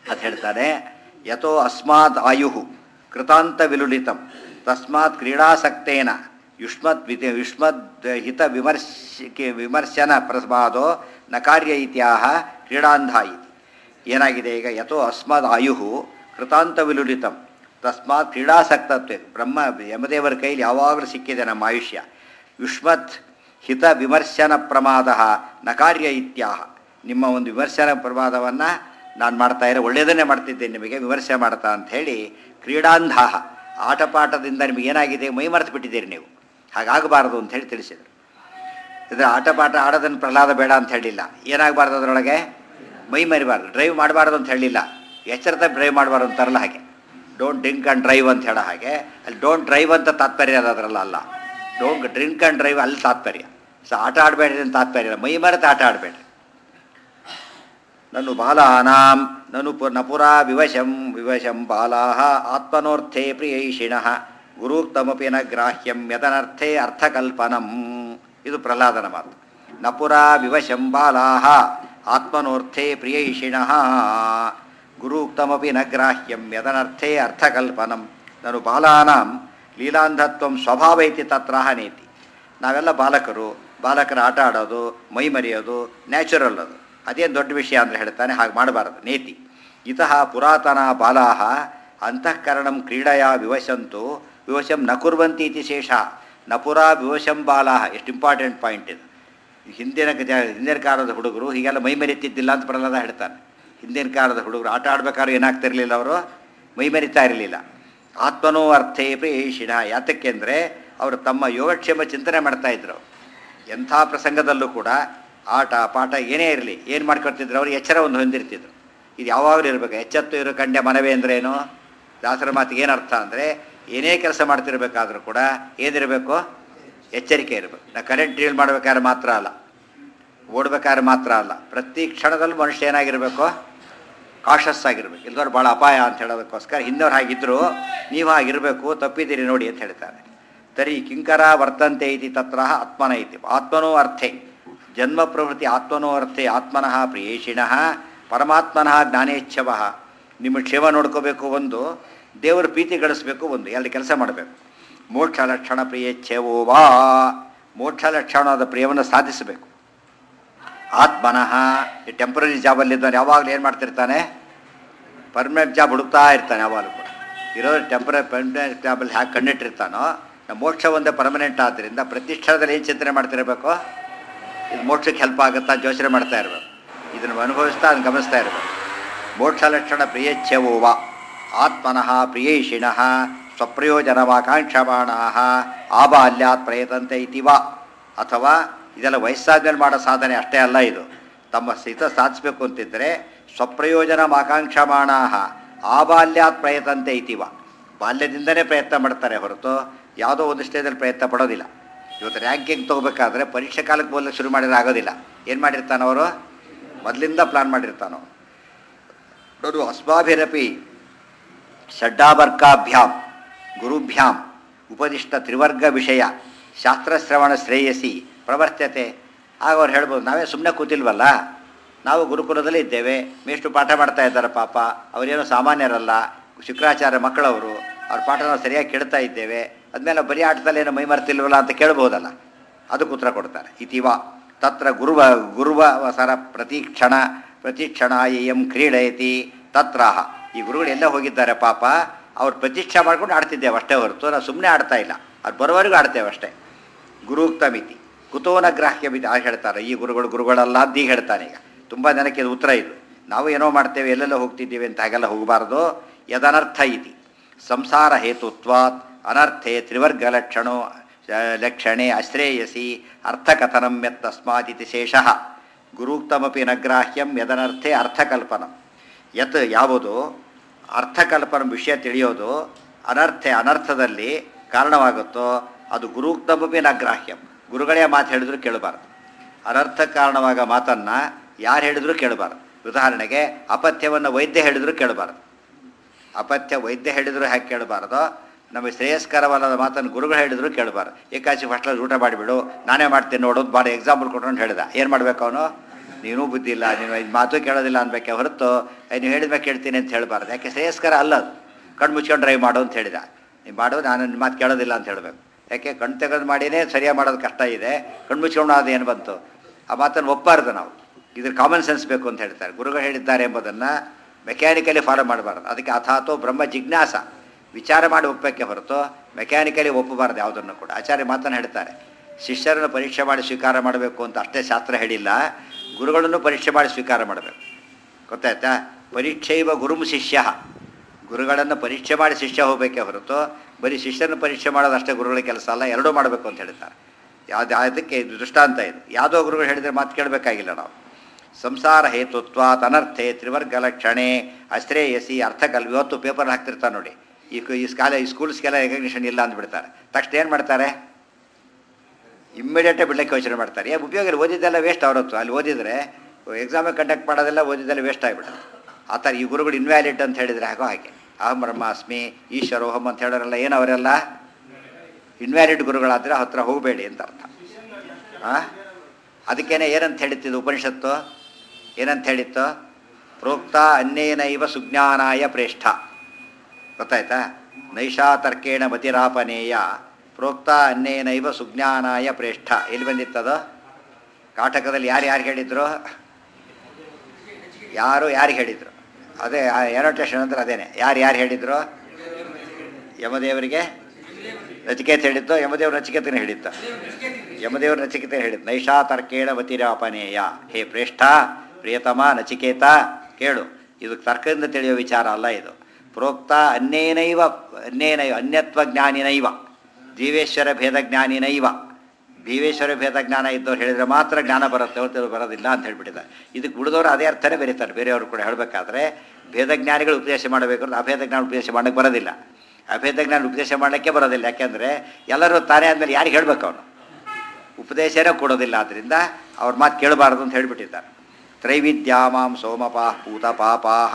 A: ಅದು ಹೇಳ್ತಾನೆ ಯಥೋ ಅಸ್ಮಾತ್ ಆಯು ಕೃತಾಂತ ವಿಲುಲಿತಂ ತಸ್ಮಾತ್ ಕ್ರೀಡಾಸಕ್ತೇನ ಯುಷ್ಮತ್ ವಿತಿ ಯುಷ್ಮದ್ ಹಿತ ವಿಮರ್ಶ ವಿಮರ್ಶನ ಪ್ರಸ್ಮಾದೋ ನ ಕಾರ್ಯ ಇತ್ಯಾಹ ಕ್ರೀಡಾಂಧ ಇತಿ ಏನಾಗಿದೆ ಈಗ ಯಥೋ ಅಸ್ಮದ್ ಆಯು ಕೃತಾಂತ ವಿಲುಲಿತಂ ತಸ್ಮಾತ್ ಕ್ರೀಡಾಸಕ್ತತ್ವ ಬ್ರಹ್ಮ ಯಮದೇವರ ಕೈಲಿ ಯಾವಾಗಲೂ ಸಿಕ್ಕಿದೆ ನಮ್ಮ ಆಯುಷ್ಯ ಯುಷ್ಮತ್ ಹಿತ ವಿಮರ್ಶನ ಪ್ರಮಾದ ನ ಕಾರ್ಯ ಇತ್ಯಾಹ ನಿಮ್ಮ ಒಂದು ವಿಮರ್ಶನ ಪ್ರಮಾದವನ್ನು ನಾನು ಮಾಡ್ತಾ ಇರೋ ಒಳ್ಳೆಯದನ್ನೇ ಮಾಡ್ತಿದ್ದೇನೆ ನಿಮಗೆ ವಿಮರ್ಶೆ ಮಾಡ್ತಾ ಅಂತ ಹೇಳಿ ಕ್ರೀಡಾಂಧಾಹ ಆಟಪಾಠದಿಂದ ನಿಮಗೇನಾಗಿದೆ ಮೈ ಮರೆತು ಬಿಟ್ಟಿದ್ದೀರಿ ನೀವು ಹಾಗಾಗಬಾರದು ಅಂತ ಹೇಳಿ ತಿಳಿಸಿದರು ಇದ್ರೆ ಆಟಪಾಠ ಆಡೋದನ್ನು ಪ್ರಹ್ಲಾದ ಬೇಡ ಅಂತ ಹೇಳಿಲ್ಲ ಏನಾಗಬಾರ್ದು ಅದರೊಳಗೆ ಮೈ ಮರಿಬಾರ್ದು ಡ್ರೈವ್ ಮಾಡಬಾರ್ದು ಅಂತ ಹೇಳಿಲ್ಲ ಎಚ್ಚರದ ಡ್ರೈವ್ ಮಾಡಬಾರ್ದು ಅಂತಾರಲ್ಲ ಹಾಗೆ ಡೋಂಟ್ ಡ್ರಿಂಕ್ ಆ್ಯಂಡ್ ಡ್ರೈವ್ ಅಂತ ಹೇಳೋ ಹಾಗೆ ಅಲ್ಲಿ ಡೋಂಟ್ ಡ್ರೈವ್ ಅಂತ ತಾತ್ಪರ್ಯ ಅದು ಅದರಲ್ಲ ಅಲ್ಲ ಡೋಂಟ್ ಡ್ರಿಂಕ್ ಆ್ಯಂಡ್ ಡ್ರೈವ್ ಅಲ್ಲಿ ತಾತ್ಪರ್ಯ ಸೊ ಆಟ ಆಡಬೇಡ್ರಿ ಅಂತ ತಾತ್ಪರ್ಯ ಇಲ್ಲ ಮೈ ಮರೆತು ಆಟ ಆಡಬೇಡ್ರಿ ನನು ಬಾಲಾನಾಂ ನನು ಪು ನಪುರಾ ವಿವಶಂ ವಿವಶಂ ಬಾಲಾಹ ಆತ್ಮನೋರ್ಥೇ ಪ್ರಿಯೈಷಿಣಃ ಗುರುಕ್ತಮಪಿ ನ ಗ್ರಾಹ್ಯಂ ಯದನರ್ಥೇ ಅರ್ಥಕಲ್ಪನಂ ಇದು ಪ್ರಹ್ಲಾದನ ಮಾತು ನಪುರಾ ವಿವಶಂ ಬಾಲಾಹ ಆತ್ಮನೋರ್ಥೇ ಪ್ರಿಯೈಷಿಣಃ ಗುರುಕ್ತಮಪಿ ನ ಗ್ರಾಹ್ಯಂ ಯದನರ್ಥೇ ಅರ್ಥಕಲ್ಪನಂ ನನು ಬಾಲಾನಾಂ ಲೀಲಾಂಧತ್ವಂ ಸ್ವಭಾವ ಐತಿ ತತ್ರಾಹ ನೇತಿ ನಾವೆಲ್ಲ ಬಾಲಕರು ಬಾಲಕರ ಆಟ ಆಡೋದು ಮೈ ಮರೆಯೋದು ನ್ಯಾಚುರಲ್ ಅದು ಅದೇನು ದೊಡ್ಡ ವಿಷಯ ಅಂದರೆ ಹೇಳ್ತಾನೆ ಹಾಗೆ ಮಾಡಬಾರದು ನೇತಿ ಇತಃ ಪುರಾತನ ಬಾಲಾಹ ಅಂತಃಕರಣಂ ಕ್ರೀಡೆಯ ವಿವಶಂತು ವಿವಶಂ ನ ಕುರ್ವಂತಿ ಇತಿ ಶೇಷ ನಪುರಾ ವಿವಶಂ ಬಾಲಾಹ ಎಷ್ಟು ಇಂಪಾರ್ಟೆಂಟ್ ಪಾಯಿಂಟ್ ಇದು ಹಿಂದಿನ ಜ- ಹಿಂದಿನ ಕಾಲದ ಹುಡುಗರು ಹೀಗೆಲ್ಲ ಮೈ ಮೆರಿತಿದ್ದಿಲ್ಲ ಅಂತ ಪ್ರಹ್ಲಾದ ಹೇಳ್ತಾನೆ ಹಿಂದಿನ ಕಾಲದ ಹುಡುಗರು ಆಟ ಆಡ್ಬೇಕಾದ್ರೆ ಏನಾಗ್ತಿರ್ಲಿಲ್ಲ ಅವರು ಮೈ ಮೆರಿತಾ ಇರಲಿಲ್ಲ ಆತ್ಮನೋ ಅರ್ಥೇ ಪ್ರೇಷಿಣ ಯಾತಕ್ಕೆಂದರೆ ಅವರು ತಮ್ಮ ಯೋಗಕ್ಷೇಮ ಚಿಂತನೆ ಮಾಡ್ತಾ ಇದ್ರು ಎಂಥ ಪ್ರಸಂಗದಲ್ಲೂ ಕೂಡ ಆಟ ಪಾಠ ಏನೇ ಇರಲಿ ಏನು ಮಾಡ್ಕೊಳ್ತಿದ್ರು ಅವರು ಎಚ್ಚರ ಒಂದು ಹೊಂದಿರ್ತಿದ್ರು ಇದು ಯಾವಾಗಲೂ ಇರಬೇಕು ಎಚ್ಚೆತ್ತು ಇರೋ ಕಂಡೆ ಮನವೇ ಅಂದ್ರೇನು ದಾಸರ ಮಾತಿಗೆ ಏನು ಅರ್ಥ ಅಂದರೆ ಏನೇ ಕೆಲಸ ಮಾಡ್ತಿರ್ಬೇಕಾದ್ರೂ ಕೂಡ ಏನಿರಬೇಕು ಎಚ್ಚರಿಕೆ ಇರಬೇಕು ನಾ ಕರೆಂಟ್ ಡೀಲ್ ಮಾಡ್ಬೇಕಾದ್ರೆ ಮಾತ್ರ ಅಲ್ಲ ಓಡ್ಬೇಕಾದ್ರೆ ಮಾತ್ರ ಅಲ್ಲ ಪ್ರತಿ ಕ್ಷಣದಲ್ಲೂ ಮನುಷ್ಯ ಏನಾಗಿರಬೇಕು ಕಾಷಸ್ ಆಗಿರ್ಬೇಕು ಇಲ್ದವ್ರು ಭಾಳ ಅಪಾಯ ಅಂತ ಹೇಳೋದಕ್ಕೋಸ್ಕರ ಹಿಂದವ್ರು ಹಾಗಿದ್ರು ನೀವು ಹಾಗಿರಬೇಕು ತಪ್ಪಿದ್ದೀರಿ ನೋಡಿ ಅಂತ ಹೇಳ್ತಾರೆ ತರಿ ಕಿಂಕರ ವರ್ತಂತೆ ಇತಿ ತತ್ರ ಆತ್ಮನ ಇತಿ ಆತ್ಮನೋ ಅರ್ಥೆ ಜನ್ಮ ಪ್ರವೃತ್ತಿ ಆತ್ಮನೋ ಅರ್ಥೆ ಆತ್ಮನಃ ಪ್ರಿಯೇಷಿಣಃ ಪರಮಾತ್ಮನಃ ಜ್ಞಾನೇಚ್ಛವ ನಿಮ್ಮ ಕ್ಷೇಮ ನೋಡ್ಕೋಬೇಕು ಒಂದು ದೇವರ ಪ್ರೀತಿ ಗಳಿಸ್ಬೇಕು ಒಂದು ಎರಡು ಕೆಲಸ ಮಾಡಬೇಕು ಮೋಕ್ಷ ಲಕ್ಷಣ ಪ್ರಿಯೇಚ್ಛವೋ ವಾ ಮೋಕ್ಷ ಲಕ್ಷಣವಾದ ಪ್ರಿಯವನ್ನು ಸಾಧಿಸಬೇಕು ಆತ್ಮನಃ ಈ ಟೆಂಪ್ರರಿ ಜಾಬಲ್ಲಿದ್ದವನು ಯಾವಾಗಲೂ ಏನು ಮಾಡ್ತಿರ್ತಾನೆ ಪರ್ಮನೆಂಟ್ ಜಾಬ್ ಹುಡುಕ್ತಾ ಇರ್ತಾನೆ ಯಾವಾಗಲೂ ಕೂಡ ಇರೋದು ಟೆಂಪ್ರರಿ ಪರ್ಮನೆಂಟ್ ಜಾಬಲ್ಲಿ ಹ್ಯಾಗೆ ಕಣ್ಣಿಟ್ಟಿರ್ತಾನೋ ನಮ್ಮ ಮೋಕ್ಷ ಒಂದೇ ಪರ್ಮನೆಂಟ್ ಆದ್ದರಿಂದ ಪ್ರತಿ ಕ್ಷಣದಲ್ಲಿ ಏನು ಚಿಂತನೆ ಮಾಡ್ತಿರಬೇಕು ಇದು ಮೋಕ್ಷಕ್ಕೆ ಹೆಲ್ಪ್ ಆಗುತ್ತಾ ಅಂತ ಯೋಚನೆ ಮಾಡ್ತಾ ಇರಬೇಕು ಇದನ್ನು ಅನುಭವಿಸ್ತಾ ಅದನ್ನು ಗಮನಿಸ್ತಾ ಇರಬೇಕು ಮೋಕ್ಷ ಲಕ್ಷಣ ಪ್ರಿಯಚ್ಛವೋ ವಾ ಆತ್ಮನಃ ಪ್ರಿಯೈಷಿಣಃ ಸ್ವಪ್ರಯೋಜನವಾಕಾಂಕ್ಷಮಾಣ ಆಬಾಲ್ಯಾತ್ ಪ್ರಯತಂತೆ ಇತಿ ವಾ ಅಥವಾ ಇದೆಲ್ಲ ವಯಸ್ಸಾದ್ಮೇಲೆ ಮಾಡೋ ಸಾಧನೆ ಅಷ್ಟೇ ಅಲ್ಲ ಇದು ತಮ್ಮ ಹಿತ ಸಾಧಿಸಬೇಕು ಅಂತಿದ್ದರೆ ಸ್ವಪ್ರಯೋಜನ ಆಕಾಂಕ್ಷಮಾಣ ಆಬಾಲ್ಯಾತ್ ಪ್ರಯತಂತೆ ಇತಿವ ಬಾಲ್ಯದಿಂದನೇ ಪ್ರಯತ್ನ ಮಾಡ್ತಾರೆ ಹೊರತು ಯಾವುದೋ ಒಂದು ಸ್ಟೇಜಲ್ಲಿ ಪ್ರಯತ್ನ ಪಡೋದಿಲ್ಲ ಇವತ್ತು ರ್ಯಾಂಕಿಂಗ್ ತೊಗೋಬೇಕಾದ್ರೆ ಪರೀಕ್ಷೆ ಕಾಲಕ್ಕೆ ಬೋಲ ಶುರು ಮಾಡಿದ್ರೆ ಆಗೋದಿಲ್ಲ ಏನು ಮಾಡಿರ್ತಾನೆ ಅವರು ಮೊದಲಿಂದ ಪ್ಲಾನ್ ಮಾಡಿರ್ತಾನೋ ನೋಡು ಅಸ್ಮಾಭಿರಪಿ ಷಡ್ಡಾಬರ್ಕಾಭ್ಯಾಂ ಗುರುಭ್ಯಾಂ ಉಪದಿಷ್ಟ ತ್ರಿವರ್ಗ ವಿಷಯ ಶಾಸ್ತ್ರಶ್ರವಣ ಶ್ರೇಯಸಿ ಪ್ರವರ್ತ್ಯತೆ ಆಗ ಅವ್ರು ಹೇಳ್ಬೋದು ನಾವೇ ಸುಮ್ಮನೆ ಕೂತಿಲ್ವಲ್ಲ ನಾವು ಗುರುಕುಲದಲ್ಲಿ ಇದ್ದೇವೆ ಮೇಷ್ಟು ಪಾಠ ಮಾಡ್ತಾ ಇದ್ದಾರೆ ಪಾಪ ಅವರೇನು ಸಾಮಾನ್ಯರಲ್ಲ ಶುಕ್ರಾಚಾರ್ಯ ಮಕ್ಕಳವರು ಅವ್ರ ಪಾಠ ನಾವು ಸರಿಯಾಗಿ ಕೇಳ್ತಾ ಇದ್ದೇವೆ ಅದ್ಮೇಲೆ ಬರೀ ಆಟದಲ್ಲಿ ಏನೋ ಮೈ ಮರ್ತಿಲ್ವಲ್ಲ ಅಂತ ಕೇಳ್ಬೋದಲ್ಲ ಅದಕ್ಕೆ ಉತ್ತರ ಕೊಡ್ತಾರೆ ಇತಿವ ತತ್ರ ಗುರುವ ಗುರುವ ಸರ ಪ್ರತಿಕ್ಷಣ ಪ್ರತಿಕ್ಷಣ ಎಂ ಕ್ರೀಡಯತಿ ತತ್ರಾಹ ಈ ಗುರುಗಳು ಎಲ್ಲ ಹೋಗಿದ್ದಾರೆ ಪಾಪ ಅವ್ರು ಪ್ರತಿಷ್ಠೆ ಮಾಡ್ಕೊಂಡು ಆಡ್ತಿದ್ದೇವೆ ಅಷ್ಟೇ ಹೊರತು ನಾವು ಸುಮ್ಮನೆ ಆಡ್ತಾ ಇಲ್ಲ ಅದು ಬರೋವರೆಗೂ ಆಡ್ತೇವೆ ಅಷ್ಟೇ ಗುರುಕ್ತ ಮಿತಿ ಕುತೋನ ಗ್ರಾಹ್ಯ ಮಿತಿ ಆಗ ಹೇಳ್ತಾರೆ ಈ ಗುರುಗಳು ಗುರುಗಳಲ್ಲ ಅಂತ ಈಗ ಹೇಳ್ತಾನೆ ಈಗ ತುಂಬ ಜನಕ್ಕೆ ಇದು ಉತ್ತರ ಇದು ನಾವು ಏನೋ ಮಾಡ್ತೇವೆ ಎಲ್ಲೆಲ್ಲ ಹೋಗ್ತಿದ್ದೀವಿ ಅಂತ ಹಾಗೆಲ್ಲ ಹೋಗಬಾರ್ದು ಯದನರ್ಥ ಇತಿ ಸಂಸಾರ ಹೇತುತ್ವಾತ್ ಅನರ್ಥೆ ತ್ರಿವರ್ಗ ಲಕ್ಷಣೋ ಲಕ್ಷಣೆ ಅಶ್ರೇಯಸಿ ಅರ್ಥಕಥನಂ ಯತ್ತಸ್ಮಾದಿತಿ ಶೇಷಃ ಗುರುಕ್ತಮಪಿ ನಗ್ರಾಹ್ಯಂ ಯದನರ್ಥೆ ಅರ್ಥಕಲ್ಪನಂ ಯತ್ ಯಾವುದು ಅರ್ಥಕಲ್ಪನ ವಿಷಯ ತಿಳಿಯೋದು ಅನರ್ಥೆ ಅನರ್ಥದಲ್ಲಿ ಕಾರಣವಾಗುತ್ತೋ ಅದು ಗುರುಕ್ತಮಪಿ ನಗ್ರಾಹ್ಯಂ ಗುರುಗಳೇ ಮಾತು ಹೇಳಿದ್ರು ಕೇಳಬಾರ್ದು ಅನರ್ಥ ಕಾರಣವಾಗ ಮಾತನ್ನು ಯಾರು ಹೇಳಿದ್ರು ಕೇಳಬಾರ್ದು ಉದಾಹರಣೆಗೆ ಅಪಥ್ಯವನ್ನು ವೈದ್ಯ ಹೇಳಿದ್ರು ಕೇಳಬಾರ್ದು ಅಪಥ್ಯ ವೈದ್ಯ ಹೇಳಿದ್ರು ಹ್ಯಾಕೆ ಕೇಳಬಾರ್ದು ನಮಗೆ ಶ್ರೇಯಸ್ಕರವಲ್ಲದ ಮಾತನ್ನು ಗುರುಗಳು ಹೇಳಿದ್ರು ಕೇಳಬಾರ್ದು ಏಕಾಚಿ ಫಸ್ಟಲ್ಲಿ ಊಟ ಮಾಡಿಬಿಡು ನಾನೇ ಮಾಡ್ತೀನಿ ನೋಡೋದು ಬಾರಿ ಎಕ್ಸಾಂಪಲ್ ಕೊಟ್ಕೊಂಡು ಹೇಳಿದ ಏನು ಮಾಡಬೇಕು ಅವನು ನೀನೂ ಬುದ್ಧಿ ಇಲ್ಲ ನೀನು ಇದು ಮಾತು ಕೇಳೋದಿಲ್ಲ ಅನ್ಬೇಕೆ ಹೊರತು "ಏ, ನೀವು ಹೇಳಿದ್ಮೇಲೆ ಕೇಳ್ತೀನಿ ಅಂತ ಹೇಳಬಾರ್ದು ಯಾಕೆ ಶ್ರೇಯಸ್ಕರ ಅಲ್ಲ ಅದು ಕಣ್ಣು ಮುಚ್ಕೊಂಡು ಡ್ರೈವ್ ಮಾಡು ಅಂತ ಹೇಳಿದ ನೀವು ಮಾಡು ನಾನು ನಿಮ್ಮ ಮಾತು ಕೇಳೋದಿಲ್ಲ ಅಂತ ಹೇಳಬೇಕು ಯಾಕೆ ಕಣ್ಣು ತೆಗೆದು ಮಾಡಿನೇ ಸರಿಯಾಗಿ ಮಾಡೋದು ಕಷ್ಟ ಇದೆ ಕಣ್ಣು ಮುಚ್ಕೊಂಡು ಅದು ಏನು ಬಂತು ಆ ಮಾತನ್ನು ಒಪ್ಪಬಾರ್ದು ನಾವು ಇದ್ರ ಕಾಮನ್ ಸೆನ್ಸ್ ಬೇಕು ಅಂತ ಹೇಳ್ತಾರೆ ಗುರುಗಳು ಹೇಳಿದ್ದಾರೆ ಎಂಬುದನ್ನು ಮೆಕ್ಯಾನಿಕಲಿ ಫಾಲೋ ಮಾಡಬಾರ್ದು ಅದಕ್ಕೆ ಅಥಾತೋ ಬ್ರಹ್ಮ ಜಿಜ್ಞಾಸ ವಿಚಾರ ಮಾಡಿ ಒಪ್ಪಕ್ಕೆ ಹೊರತು ಮೆಕ್ಯಾನಿಕಲಿ ಒಪ್ಪಬಾರ್ದು ಯಾವುದನ್ನು ಕೂಡ ಆಚಾರ್ಯ ಮಾತನ್ನು ಹೇಳ್ತಾರೆ ಶಿಷ್ಯರನ್ನು ಪರೀಕ್ಷೆ ಮಾಡಿ ಸ್ವೀಕಾರ ಮಾಡಬೇಕು ಅಂತ ಅಷ್ಟೇ ಶಾಸ್ತ್ರ ಹೇಳಿಲ್ಲ ಗುರುಗಳನ್ನು ಪರೀಕ್ಷೆ ಮಾಡಿ ಸ್ವೀಕಾರ ಮಾಡಬೇಕು ಗೊತ್ತಾಯ್ತಾ ಪರೀಕ್ಷೆಯುವ ಗುರುಮ್ ಶಿಷ್ಯ ಗುರುಗಳನ್ನು ಪರೀಕ್ಷೆ ಮಾಡಿ ಶಿಷ್ಯ ಹೋಗಬೇಕೇ ಹೊರತು ಬರೀ ಶಿಷ್ಯನ ಪರೀಕ್ಷೆ ಮಾಡೋದಷ್ಟೇ ಗುರುಗಳ ಕೆಲಸ ಅಲ್ಲ ಎರಡೂ ಮಾಡಬೇಕು ಅಂತ ಹೇಳ್ತಾರೆ ಯಾವ್ದು ಅದಕ್ಕೆ ಇದು ದೃಷ್ಟಾಂತ ಇದು ಯಾವುದೋ ಗುರುಗಳು ಹೇಳಿದರೆ ಮಾತು ಕೇಳಬೇಕಾಗಿಲ್ಲ ನಾವು ಸಂಸಾರ ಹೇತುತ್ವ ಅನರ್ಥೆ ತ್ರಿವರ್ಗ ಲಕ್ಷಣೆ ಅಶ್ರೇಯಸಿ ಅರ್ಥಕಲ್ವಿ ಇವತ್ತು ಪೇಪರ್ ಹಾಕ್ತಿರ್ತಾರೆ ನೋಡಿ ಈ ಕು- ಈ ಸ್ಕಾಲ ಈ ಸ್ಕೂಲ್ಸ್ಗೆಲ್ಲ ರೆಕಗ್ನಿಷನ್ ಇಲ್ಲ ಅಂದ್ಬಿಡ್ತಾರೆ ತಕ್ಷಣ ಏನು ಮಾಡ್ತಾರೆ ಇಮ್ಮಿಡಿಯೇಟೇ ಬಿಡ್ಲಿಕ್ಕೆ ಯೋಚನೆ ಮಾಡ್ತಾರೆ ಏನು ಉಪಯೋಗ ಇಲ್ಲ ಓದಿದ್ದೆಲ್ಲ ವೇಸ್ಟ್ ಅವರತ್ತು ಅಲ್ಲಿ ಓದಿದರೆ ಎಕ್ಸಾಮೇ ಕಂಡಕ್ಟ್ ಮಾಡೋದೆಲ್ಲ ಓದಿದ್ದೆಲ್ಲ ವೇಸ್ಟ್ ಆಗಿಬಿಡುತ್ತೆ ಆ ಥರ ಈ ಗುರುಗಳು ಇನ್ವ್ಯಾಲಿಡ್ ಅಂತ ಹೇಳಿದರೆ ಹಾಗೋ ಹಾಗೆ ಅಹಂ ಬ್ರಹ್ಮಾಸ್ಮಿ ಈಶ್ವರೋಹಂ ಅಂತ ಹೇಳೋರೆಲ್ಲ ಏನು ಅವರೆಲ್ಲ ಇನ್ವ್ಯಾಲಿಡ್ ಗುರುಗಳಾದರೆ ಹತ್ರ ಹೋಗಬೇಡಿ ಅಂತ ಅರ್ಥ ಆ? ಅದಕ್ಕೇನೆ ಏನಂತ ಹೇಳಿತ್ತಿದ್ದು ಉಪನಿಷತ್ತು ಏನಂತ ಹೇಳಿತ್ತು ಪ್ರೋಕ್ತ ಅನ್ನೇನೈವ ಸುಜ್ಞಾನಾಯ ಪ್ರೇಷ್ಠ ಗೊತ್ತಾಯ್ತಾ ನೈಷಾ ತರ್ಕೇಣ ಮತಿರಾಪನೇಯ ಪ್ರೋಕ್ತ ಅನ್ನೇನೈವ ಸುಜ್ಞಾನಾಯ ಪ್ರೇಷ್ಠ ಎಲ್ಲಿ ಬಂದಿತ್ತದು ಕಾಟಕದಲ್ಲಿ ಯಾರು ಯಾರು ಹೇಳಿದ್ರು ಯಾರು ಯಾರಿಗೆ ಹೇಳಿದ್ರು ಅದೇ ಎನೋಟೇಷನ್ ಅಂದ್ರೆ ಅದೇನೆ ಯಾರು ಯಾರು ಹೇಳಿದ್ರು ಯಮದೇವರಿಗೆ ನಚಿಕೇತ ಹೇಳಿದ್ದು ಯಮದೇವ್ರ ನಚಿಕೇತನ ಹೇಳಿದ್ದ ಯಮದೇವ್ರ ನಚಿಕೇತ ಹೇಳಿದ್ದು ನೈಷಾ ತರ್ಕೇಣ ಮತಿರಾಪನೇಯ ಹೇ ಪ್ರೇಷ್ಠ ಪ್ರಿಯತಮ ನಚಿಕೇತ ಕೇಳು ಇದು ತರ್ಕದಿಂದ ತಿಳಿಯೋ ವಿಚಾರ ಅಲ್ಲ ಇದು ಪ್ರೋಕ್ತ ಅನ್ನೇನೈವ ಅನ್ನೇನೈವ ಅನ್ಯತ್ವ ಜ್ಞಾನಿನೈವ ಜೀವೇಶ್ವರ ಭೇದ ಜ್ಞಾನಿನೈವ ಜೀವೇಶ್ವರ ಭೇದ ಜ್ಞಾನ ಇದ್ದವ್ರು ಹೇಳಿದರೆ ಮಾತ್ರ ಜ್ಞಾನ ಬರುತ್ತೆ ಹೊರತು ಬರೋದಿಲ್ಲ ಅಂತ ಹೇಳ್ಬಿಟ್ಟಿದ್ದಾರೆ ಇದಕ್ಕೆ ಉಳಿದವರು ಅದೇ ಅರ್ಥನೇ ಬರೀತಾರೆ ಬೇರೆಯವರು ಕೂಡ ಹೇಳಬೇಕಾದ್ರೆ ಭೇದ ಜ್ಞಾನಿಗಳು ಉಪದೇಶ ಮಾಡಬೇಕು ಅಂದ್ರೆ ಅಭೇದ ಜ್ಞಾನ ಉಪದೇಶ ಮಾಡೋಕ್ಕೆ ಬರೋದಿಲ್ಲ ಅಭೇದ ಜ್ಞಾನ ಉಪದೇಶ ಮಾಡಲಿಕ್ಕೆ ಬರೋದಿಲ್ಲ ಯಾಕೆಂದರೆ ಎಲ್ಲರೂ ತಾನೇ ಆದಮೇಲೆ ಯಾರಿಗೆ ಹೇಳಬೇಕು ಅವನು ಉಪದೇಶನೇ ಕೊಡೋದಿಲ್ಲ ಆದ್ದರಿಂದ ಅವ್ರ ಮಾತು ಕೇಳಬಾರ್ದು ಅಂತ ಹೇಳಿಬಿಟ್ಟಿದ್ದಾರೆ ತ್ರೈವಿದ್ಯಾಮಾಂ ಸೋಮಪಾಹ ಪೂತ ಪಾಪಾಹ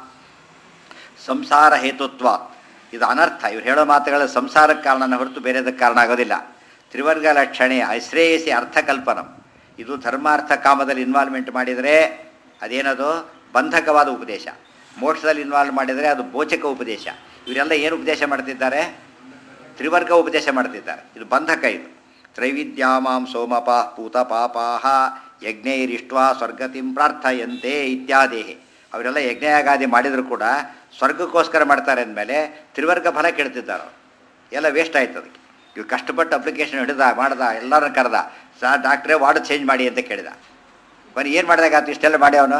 A: ಸಂಸಾರ ಹೇತುತ್ವ ಇದು ಅನರ್ಥ ಇವ್ರು ಹೇಳೋ ಮಾತುಗಳ ಸಂಸಾರಕ್ಕೆ ಕಾರಣನ ಹೊರತು ಬೇರೆದಕ್ಕೆ ಕಾರಣ ಆಗೋದಿಲ್ಲ ತ್ರಿವರ್ಗ ಲಕ್ಷಣೆ ಅಶ್ರೇಯಸಿ ಅರ್ಥಕಲ್ಪನಂ ಇದು ಧರ್ಮಾರ್ಥ ಕಾಮದಲ್ಲಿ ಇನ್ವಾಲ್ವ್ಮೆಂಟ್ ಮಾಡಿದರೆ ಅದೇನದು ಬಂಧಕವಾದ ಉಪದೇಶ ಮೋಕ್ಷದಲ್ಲಿ ಇನ್ವಾಲ್ವ್ ಮಾಡಿದರೆ ಅದು ಬೋಚಕ ಉಪದೇಶ ಇವರೆಲ್ಲ ಏನು ಉಪದೇಶ ಮಾಡ್ತಿದ್ದಾರೆ ತ್ರಿವರ್ಗ ಉಪದೇಶ ಮಾಡ್ತಿದ್ದಾರೆ ಇದು ಬಂಧಕ ಇದು ತ್ರೈವಿದ್ಯಾಮಾಂ ಸೋಮಪ ಪೂತ ಪಾಪಾಹ ಯಜ್ಞೈರಿಷ್ಟ್ವಾ ಸ್ವರ್ಗತಿಂ ಪ್ರಾರ್ಥಯಂತೆ ಇತ್ಯಾದೇಹಿ ಅವರೆಲ್ಲ ಯಜ್ಞಯಾಗಾದಿ ಮಾಡಿದರೂ ಕೂಡ ಸ್ವರ್ಗಕ್ಕೋಸ್ಕರ ಮಾಡ್ತಾರೆ ಅಂದಮೇಲೆ ತ್ರಿವರ್ಗ ಫಲ ಕೇಳ್ತಿದ್ದಾರೆ ಅವ್ರು. ಎಲ್ಲ ವೇಸ್ಟ್ ಆಯ್ತು ಅದಕ್ಕೆ ಇವು ಕಷ್ಟಪಟ್ಟು ಅಪ್ಲಿಕೇಶನ್ ಹಿಡ್ದ ಮಾಡ್ದ ಎಲ್ಲರನ್ನ ಕರೆದ ಸಾ ಡಾಕ್ಟ್ರೇ ವಾರ್ಡ್ ಚೇಂಜ್ ಮಾಡಿ ಅಂತ ಕೇಳಿದ ಬನ್ನಿ ಏನು ಮಾಡಿದಾಗ ಆತು ಇಷ್ಟೆಲ್ಲ ಮಾಡಿ ಅವನು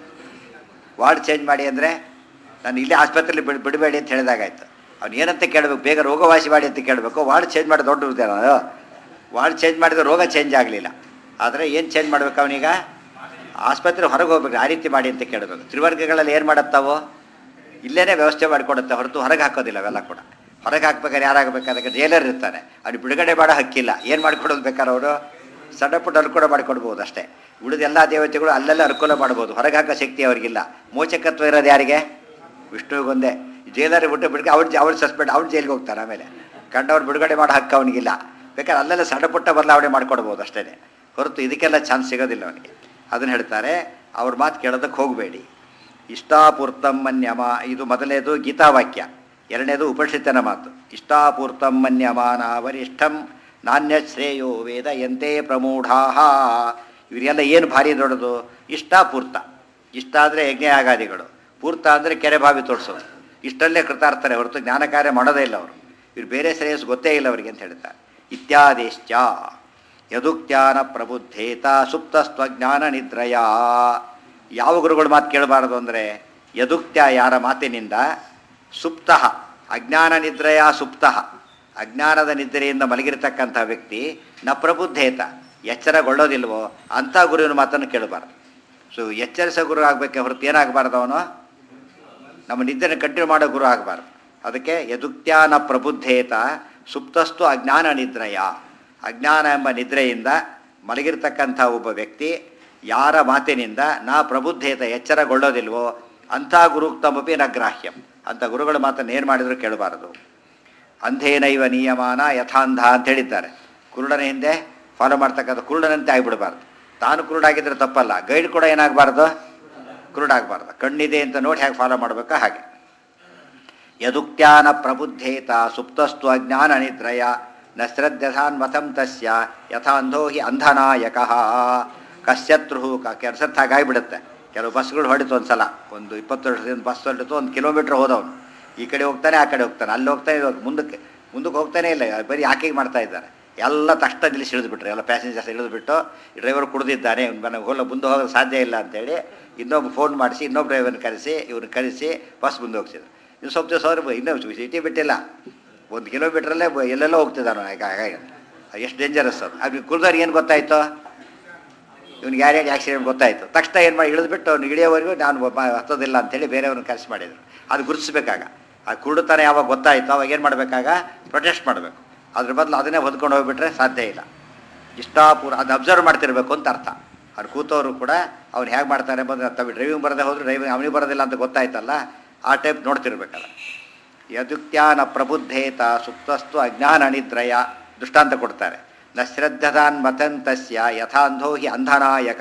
A: ವಾರ್ಡ್ ಚೇಂಜ್ ಮಾಡಿ ಅಂದರೆ ನಾನು ಇಲ್ಲೇ ಆಸ್ಪತ್ರೆಯಲ್ಲಿ ಬಿಡ್ ಬಿಡಬೇಡಿ ಅಂತ ಹೇಳಿದಾಗಾಯ್ತು ಅವ್ನು ಏನಂತ ಕೇಳಬೇಕು ಬೇಗ ರೋಗವಾಸಿ ಮಾಡಿ ಅಂತ ಕೇಳಬೇಕು ವಾರ್ಡ್ ಚೇಂಜ್ ಮಾಡಿ ದೊಡ್ಡ ಇರ್ತಾನೆ ನಾನು ವಾರ್ಡ್ ಚೇಂಜ್ ಮಾಡಿದ್ರೆ ರೋಗ ಚೇಂಜ್ ಆಗಲಿಲ್ಲ ಆದರೆ ಏನು ಚೇಂಜ್ ಮಾಡ್ಬೇಕು ಅವನೀಗ ಆಸ್ಪತ್ರೆ ಹೊರಗೆ ಹೋಗ್ಬೇಕು ಆ ರೀತಿ ಮಾಡಿ ಅಂತ ಕೇಳಬೇಕು ತ್ರಿವರ್ಗಗಳಲ್ಲಿ ಏನು ಮಾಡುತ್ತಾವೋ ಇಲ್ಲೇನೇ ವ್ಯವಸ್ಥೆ ಮಾಡಿಕೊಡುತ್ತೆ ಹೊರತು ಹೊರಗೆ ಹಾಕೋದಿಲ್ಲ ಅವೆಲ್ಲ ಕೂಡ ಹೊರಗೆ ಹಾಕ್ಬೇಕಾದ್ರೆ ಯಾರಾಗಬೇಕಾದ್ರೆ ಜೈಲರ್ ಇರ್ತಾನೆ ಅವ್ನು ಬಿಡುಗಡೆ ಮಾಡೋ ಹಕ್ಕಿಲ್ಲ ಏನು ಮಾಡಿಕೊಡೋದು ಬೇಕಾದ್ರೆ ಅವರು ಸಣ್ಣ ಪುಟ್ಟ ಅನುಕೂಲ ಮಾಡಿಕೊಡ್ಬೋದು ಅಷ್ಟೇ ಉಳಿದ ಎಲ್ಲ ದೇವತೆಗಳು ಅಲ್ಲೆಲ್ಲ ಅನುಕೂಲ ಮಾಡ್ಬೋದು ಹೊರಗೆ ಹಾಕೋ ಶಕ್ತಿ ಅವ್ರಿಗಿಲ್ಲ ಮೋಚಕತ್ವ ಇರೋದು ಯಾರಿಗೆ ವಿಷ್ಣುವಿಗೊಂದೇ ಜೈಲರ್ ಬಿಟ್ಟು ಬಿಡ್ಕೆ ಅವ್ರು ಅವ್ರು ಸಸ್ಪೆಂಡ್ ಅವ್ರು ಜೈಲಿಗೆ ಹೋಗ್ತಾರೆ ಆಮೇಲೆ ಕಂಡವ್ರು ಬಿಡುಗಡೆ ಮಾಡೋ ಹಕ್ಕು ಅವನಿಗಿಲ್ಲ ಬೇಕಾದ್ರೆ ಅಲ್ಲೆಲ್ಲ ಸಣ್ಣ ಪುಟ್ಟ ಬದಲಾವಣೆ ಮಾಡ್ಕೊಡ್ಬೋದು ಅಷ್ಟೇ ಹೊರತು ಇದಕ್ಕೆಲ್ಲ ಚಾನ್ಸ್ ಸಿಗೋದಿಲ್ಲ ಅವನಿಗೆ ಅದನ್ನು ಹೇಳ್ತಾರೆ ಅವ್ರ ಮಾತು ಕೇಳೋದಕ್ಕೆ ಹೋಗಬೇಡಿ ಇಷ್ಟಾಪೂರ್ತಂ ಮನ್ಯಮ ಇದು ಮೊದಲನೇದು ಗೀತಾವಾಕ್ಯ ಎರಡನೇದು ಉಪನಿಷತ್ತಿನ ಮಾತು ಇಷ್ಟಾಪೂರ್ತಂ ಮನ್ಯಮಾನ ವರಿಷ್ಠಂ ನಾಣ್ಯ ಶ್ರೇಯೋ ವೇದ ಎಂತೆ ಪ್ರಮೂಢಾ ಇವರೆಲ್ಲ ಏನು ಭಾರಿ ದೊಡ್ಡದು ಇಷ್ಟಾಪೂರ್ತ ಇಷ್ಟ ಅಂದರೆ ಯಜ್ಞಯಾಗಾದಿಗಳು ಪೂರ್ತ ಅಂದರೆ ಕೆರೆ ಬಾವಿ ತೋರಿಸೋದು ಇಷ್ಟಲ್ಲೇ ಕೃತಾರ್ಥನೆ ಹೊರತು ಜ್ಞಾನ ಕಾರ್ಯ ಮಾಡೋದೇ ಇಲ್ಲ ಅವರು ಇವ್ರು ಬೇರೆ ಶ್ರೇಯಸ್ಸು ಗೊತ್ತೇ ಇಲ್ಲ ಅವರಿಗೆ ಅಂತ ಹೇಳ್ತಾರೆ ಇತ್ಯಾದಿಶ್ಚ ಯದುಕ್ತ್ಯಾನ ಪ್ರಬುದ್ಧೇತ ಸುಪ್ತಸ್ತ್ವಜ್ಞಾನ ನಿದ್ರಯ ಯಾವ ಗುರುಗಳ ಮಾತು ಕೇಳಬಾರದು ಅಂದರೆ ಯದುಕ್ತ್ಯ ಯಾರ ಮಾತಿನಿಂದ ಸುಪ್ತ ಅಜ್ಞಾನ ನಿದ್ರೆಯ ಸುಪ್ತ ಅಜ್ಞಾನದ ನಿದ್ರೆಯಿಂದ ಮಲಗಿರತಕ್ಕಂಥ ವ್ಯಕ್ತಿ ನ ಪ್ರಬುದ್ಧೇತ ಎಚ್ಚರಗೊಳ್ಳೋದಿಲ್ವೋ ಅಂಥ ಗುರುವಿನ ಮಾತನ್ನು ಕೇಳಬಾರ್ದು ಸೊ ಎಚ್ಚರಿಸೋ ಗುರು ಆಗಬೇಕೆ ಹೊರತು ಏನಾಗಬಾರ್ದು ಅವನು ನಮ್ಮ ನಿದ್ದೆನ ಕಂಟಿನ್ಯೂ ಮಾಡೋ ಗುರು ಆಗಬಾರ್ದು ಅದಕ್ಕೆ ಯದುಕ್ತ್ಯಾನ ಪ್ರಬುದ್ಧೇತ ಸುಪ್ತಸ್ತು ಅಜ್ಞಾನ ನಿದ್ರೆಯ ಅಜ್ಞಾನ ಎಂಬ ನಿದ್ರೆಯಿಂದ ಮಲಗಿರ್ತಕ್ಕಂಥ ಒಬ್ಬ ವ್ಯಕ್ತಿ ಯಾರ ಮಾತಿನಿಂದ ನಾ ಪ್ರಬುದ್ಧೇತ ಎಚ್ಚರಗೊಳ್ಳೋದಿಲ್ವೋ ಅಂಥ ಗುರುಕ್ತಮಪಿ ನ ಗ್ರಾಹ್ಯಂ ಅಂಥ ಗುರುಗಳ ಮಾತನ್ನು ಏನು ಮಾಡಿದರೂ ಕೇಳಬಾರದು ಅಂಧೇನೈವ ನಿಯಮಾನ ಯಥಾಂಧ ಅಂತ ಹೇಳಿದ್ದಾರೆ ಕುರುಡನ ಹಿಂದೆ ಫಾಲೋ ಮಾಡ್ತಕ್ಕಂಥ ಕುರುಡನಂತೆ ಆಗಿಬಿಡಬಾರ್ದು ತಾನು ಕುರುಡಾಗಿದ್ರೆ ತಪ್ಪಲ್ಲ ಗೈಡ್ ಕೂಡ ಏನಾಗಬಾರ್ದು ಕುರುಡಾಗಬಾರ್ದು ಕಣ್ಣಿದೆ ಅಂತ ನೋಡಿ ಹೇಗೆ ಫಾಲೋ ಮಾಡಬೇಕಾ ಹಾಗೆ ಯದುಕ್ತ್ಯಾನ ಪ್ರಬುದ್ಧೇತ ಸುಪ್ತಸ್ತು ಅಜ್ಞಾನ ನಿದ್ರಯ ನ ಶ್ರದ್ಧಾನ್ ಮತಂ ತಸ್ಯ ಯಥಾಂಧೋ ಹಿ ಅಂಧನಾಯಕ ಕಶ್ಯತ್ರು ಕೆಲ್ಸತ್ತ ಹಾಗಾಗಿಬಿಡುತ್ತೆ ಕೆಲವು ಬಸ್ಗಳು ಹೊಡಿತು ಒಂದು ಸಲ ಒಂದು ಇಪ್ಪತ್ತು ವರ್ಷದಿಂದ ಬಸ್ ಹೊರಟಿತು ಒಂದು ಕಿಲೋಮೀಟ್ರ್ ಹೋದವನು ಈ ಕಡೆ ಹೋಗ್ತಾನೆ ಆ ಕಡೆ ಹೋಗ್ತಾನೆ ಅಲ್ಲಿ ಹೋಗ್ತಾನೆ ಇವಾಗ ಮುಂದಕ್ಕೆ ಮುಂದಕ್ಕೆ ಹೋಗ್ತಾನೆ ಇಲ್ಲ ಬರೀ ಆಕೆಗೆ ಮಾಡ್ತಾ ಇದ್ದಾರೆ ಎಲ್ಲ ತಕ್ಷಣ ನಿಲ್ಲಿಸಿ ಇಳಿದ್ಬಿಟ್ರು ಎಲ್ಲ ಪ್ಯಾಸೆಂಜರ್ಸ್ ಇಳಿದ್ಬಿಟ್ಟು ಡ್ರೈವರ್ ಕುಡಿದಿದ್ದಾನೆ ಇವ್ನು ಮನೆ ಹೋಗಲ್ಲ ಮುಂದೆ ಹೋಗೋದು ಸಾಧ್ಯ ಇಲ್ಲ ಅಂತೇಳಿ ಇನ್ನೊಬ್ಬ ಫೋನ್ ಮಾಡಿಸಿ ಇನ್ನೊಬ್ಬ ಡ್ರೈವರ್ನ ಕರೆಸಿ ಇವ್ರನ್ನ ಕರೆಸಿ ಬಸ್ ಮುಂದೆ ಹೋಗ್ಸಿದ್ರು ಇನ್ನು ಸ್ವಲ್ಪ ದಿವಸ ಅವ್ರು ಇನ್ನೂ ಸಿಟಿ ಬಿಟ್ಟಿಲ್ಲ ಒಂದು ಕಿಲೋಮೀಟ್ರಲ್ಲೇ ಬ- ಎಲ್ಲೆಲ್ಲೋ ಹೋಗ್ತಿದ್ದಾನೆ ಈಗ ಹಾಗಾಗಿ ಎಷ್ಟು ಡೇಂಜರಸ್ ಅದು ಅದು ಕುಲ್ದವ್ರಿಗೆ ಏನು ಗೊತ್ತಾಯ್ತು ಇವ್ನಿಗೆ ಯಾರ್ಯಾರು ಆಕ್ಸಿಡೆಂಟ್ ಗೊತ್ತಾಯಿತು ತಕ್ಷಣ ಏನು ಮಾಡಿ ಇಳಿದ್ಬಿಟ್ಟು ಅವ್ನು ಇಳಿಯೋವರೆಗೂ ನಾನು ಒಬ್ಬ ಹತ್ತೋದಿಲ್ಲ ಅಂತೇಳಿ ಬೇರೆಯವ್ರನ್ನ ಕರೆಸಿ ಮಾಡಿದರು ಅದು ಗುರುತಿಸ್ಬೇಕಾಗ ಆ ಕುರುಡುತನ ಯಾವಾಗ ಗೊತ್ತಾಯಿತು ಅವಾಗ ಏನು ಮಾಡಬೇಕಾಗ ಪ್ರೊಟೆಸ್ಟ್ ಮಾಡಬೇಕು ಅದ್ರ ಬದಲು ಅದನ್ನೇ ಹೊದ್ಕೊಂಡು ಹೋಗ್ಬಿಟ್ರೆ ಸಾಧ್ಯ ಇಲ್ಲ ಇಷ್ಟಾಪೂರ ಅದು ಅಬ್ಸರ್ವ್ ಮಾಡ್ತಿರ್ಬೇಕು ಅಂತ ಅರ್ಥ ಅವ್ರು ಕೂತವರು ಕೂಡ ಅವ್ನು ಹೇಗೆ ಮಾಡ್ತಾನೆ ಬಂದು ತಮ್ಮ ಡ್ರೈವಿಂಗ್ ಬರದೆ ಹೋದ್ರೆ ಡ್ರೈವಿಂಗ್ ಅವನಿಗೆ ಬರೋದಿಲ್ಲ ಅಂತ ಗೊತ್ತಾಯ್ತಲ್ಲ ಆ ಟೈಪ್ ನೋಡ್ತಿರ್ಬೇಕಲ್ಲ ಯದುಕ್ತ್ಯಾನ ಪ್ರಬುದ್ಧೇತ ಸುಪ್ತಸ್ತು ಅಜ್ಞಾನ ನಿದ್ರಯ ದೃಷ್ಟಾಂತ ಕೊಡ್ತಾರೆ ನ ಶ್ರದ್ಧದಾನ್ ಮತಂತಸ್ಯ ಯಥಾಂಧೋ ಹಿ ಅಂಧನಾಯಕ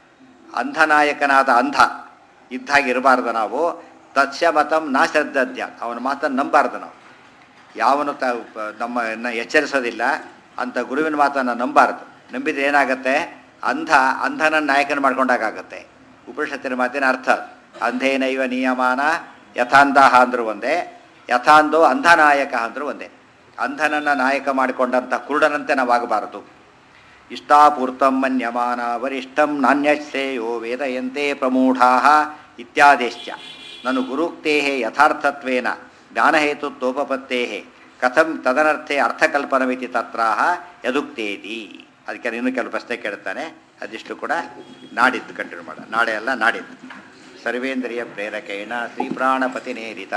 A: ಅಂಧನಾಯಕನಾದ ಅಂಧ ಇದ್ದಾಗಿ ಇರಬಾರ್ದು ನಾವು ತಸ್ಯ ಮತಂ ನಾ ಶ್ರದ್ಧದ್ಯ ಅವನ ಮಾತನ್ನು ನಂಬಾರ್ದು ನಾವು ಯಾವನು ತ ಪ- ನಮ್ಮನ್ನು ಎಚ್ಚರಿಸೋದಿಲ್ಲ ಅಂತ ಗುರುವಿನ ಮಾತನ್ನು ನಂಬಾರ್ದು ನಂಬಿದ್ರೆ ಏನಾಗುತ್ತೆ ಅಂಧ ಅಂಧನ ನಾಯಕನ ಮಾಡ್ಕೊಂಡಾಗತ್ತೆ ಉಪನಿಷತ್ತಿನ ಮಾತಿನ ಅರ್ಥ ಅದು. ಅಂಧೇನೈವ ನಿಯಮಾನ ಯಥಾಂಧಾಹ ಅಂದ್ರು ಒಂದೇ ಯಥಾಂಧೋ ಅಂಧನಾಯಕ ಅಂದ್ರು ಒಂದೇ ಅಂಧನನ್ನ ನಾಯಕ ಮಾಡಿಕೊಂಡಂಥ ಕುರುಡನಂತೆ ನಾವಾಗಬಾರದು ಇಷ್ಟಾಪೂರ್ತಂ ಮನ್ಯಮಾನ ವರಿಷ್ಠಂ ನಾಣ್ಯಶ್ರೇಯೋ ವೇದಯಂತೆ ಪ್ರಮೂಢಾ ಇತ್ಯಾದಿಶ್ಚ ನನು ಗುರುಕ್ತೇ ಯಥಾರ್ಥತ್ವೇನ ಜ್ಞಾನಹೇತುತ್ವೋಪತ್ತೇ ಕಥಂ ತದನರ್ಥೆ ಅರ್ಥಕಲ್ಪನವಿತಿ ತತ್ರಾಹ ಯದುಕ್ತೇತಿ ಅದಕ್ಕೆ ಇನ್ನೂ ಕೆಲವು ಪ್ರಶ್ನೆ ಕೇಳ್ತಾನೆ ಅದಿಷ್ಟು ಕೂಡ ನಾಡಿದ್ದು ಕಂಟಿನ್ಯೂ ಮಾಡ ನಾಳೆ ಅಲ್ಲ ನಾಡಿದ್ದು ಸರ್ವೇಂದ್ರಿಯ ಪ್ರೇರಕೇಣ ಶ್ರೀಪ್ರಾಣಪತಿನೇರಿತ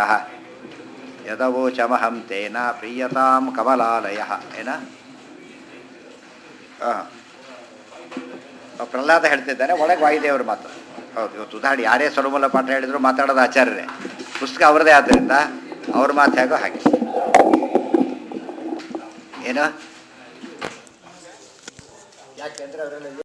A: ಯದವೋಚಮಹಂ ತೇನ ಪ್ರೀಯತಾಂ ಕಮಲಾಲಯ ಏನ ಹಾಂ ಪ್ರಹ್ಲಾದ ಹೇಳ್ತಿದ್ದಾನೆ ಒಳಗೆ ವಾಯುದೇವರು ಮಾತು ಹೌದು ಇವತ್ತು ಉದಾಹರಣೆ ಯಾರೇ ಸ್ವರಮೂಲ ಪಾಠ ಹೇಳಿದ್ರು ಮಾತಾಡೋದು ಆಚಾರ್ಯರೇ ಪುಸ್ತಕ ಅವ್ರದ್ದೇ ಆದ್ದರಿಂದ ಅವ್ರ ಮಾತು ಹೇಗೋ ಹಾಗೆ ಏನು ಯಾಕೆಂದ್ರೆ ಅವರೆಲ್ಲ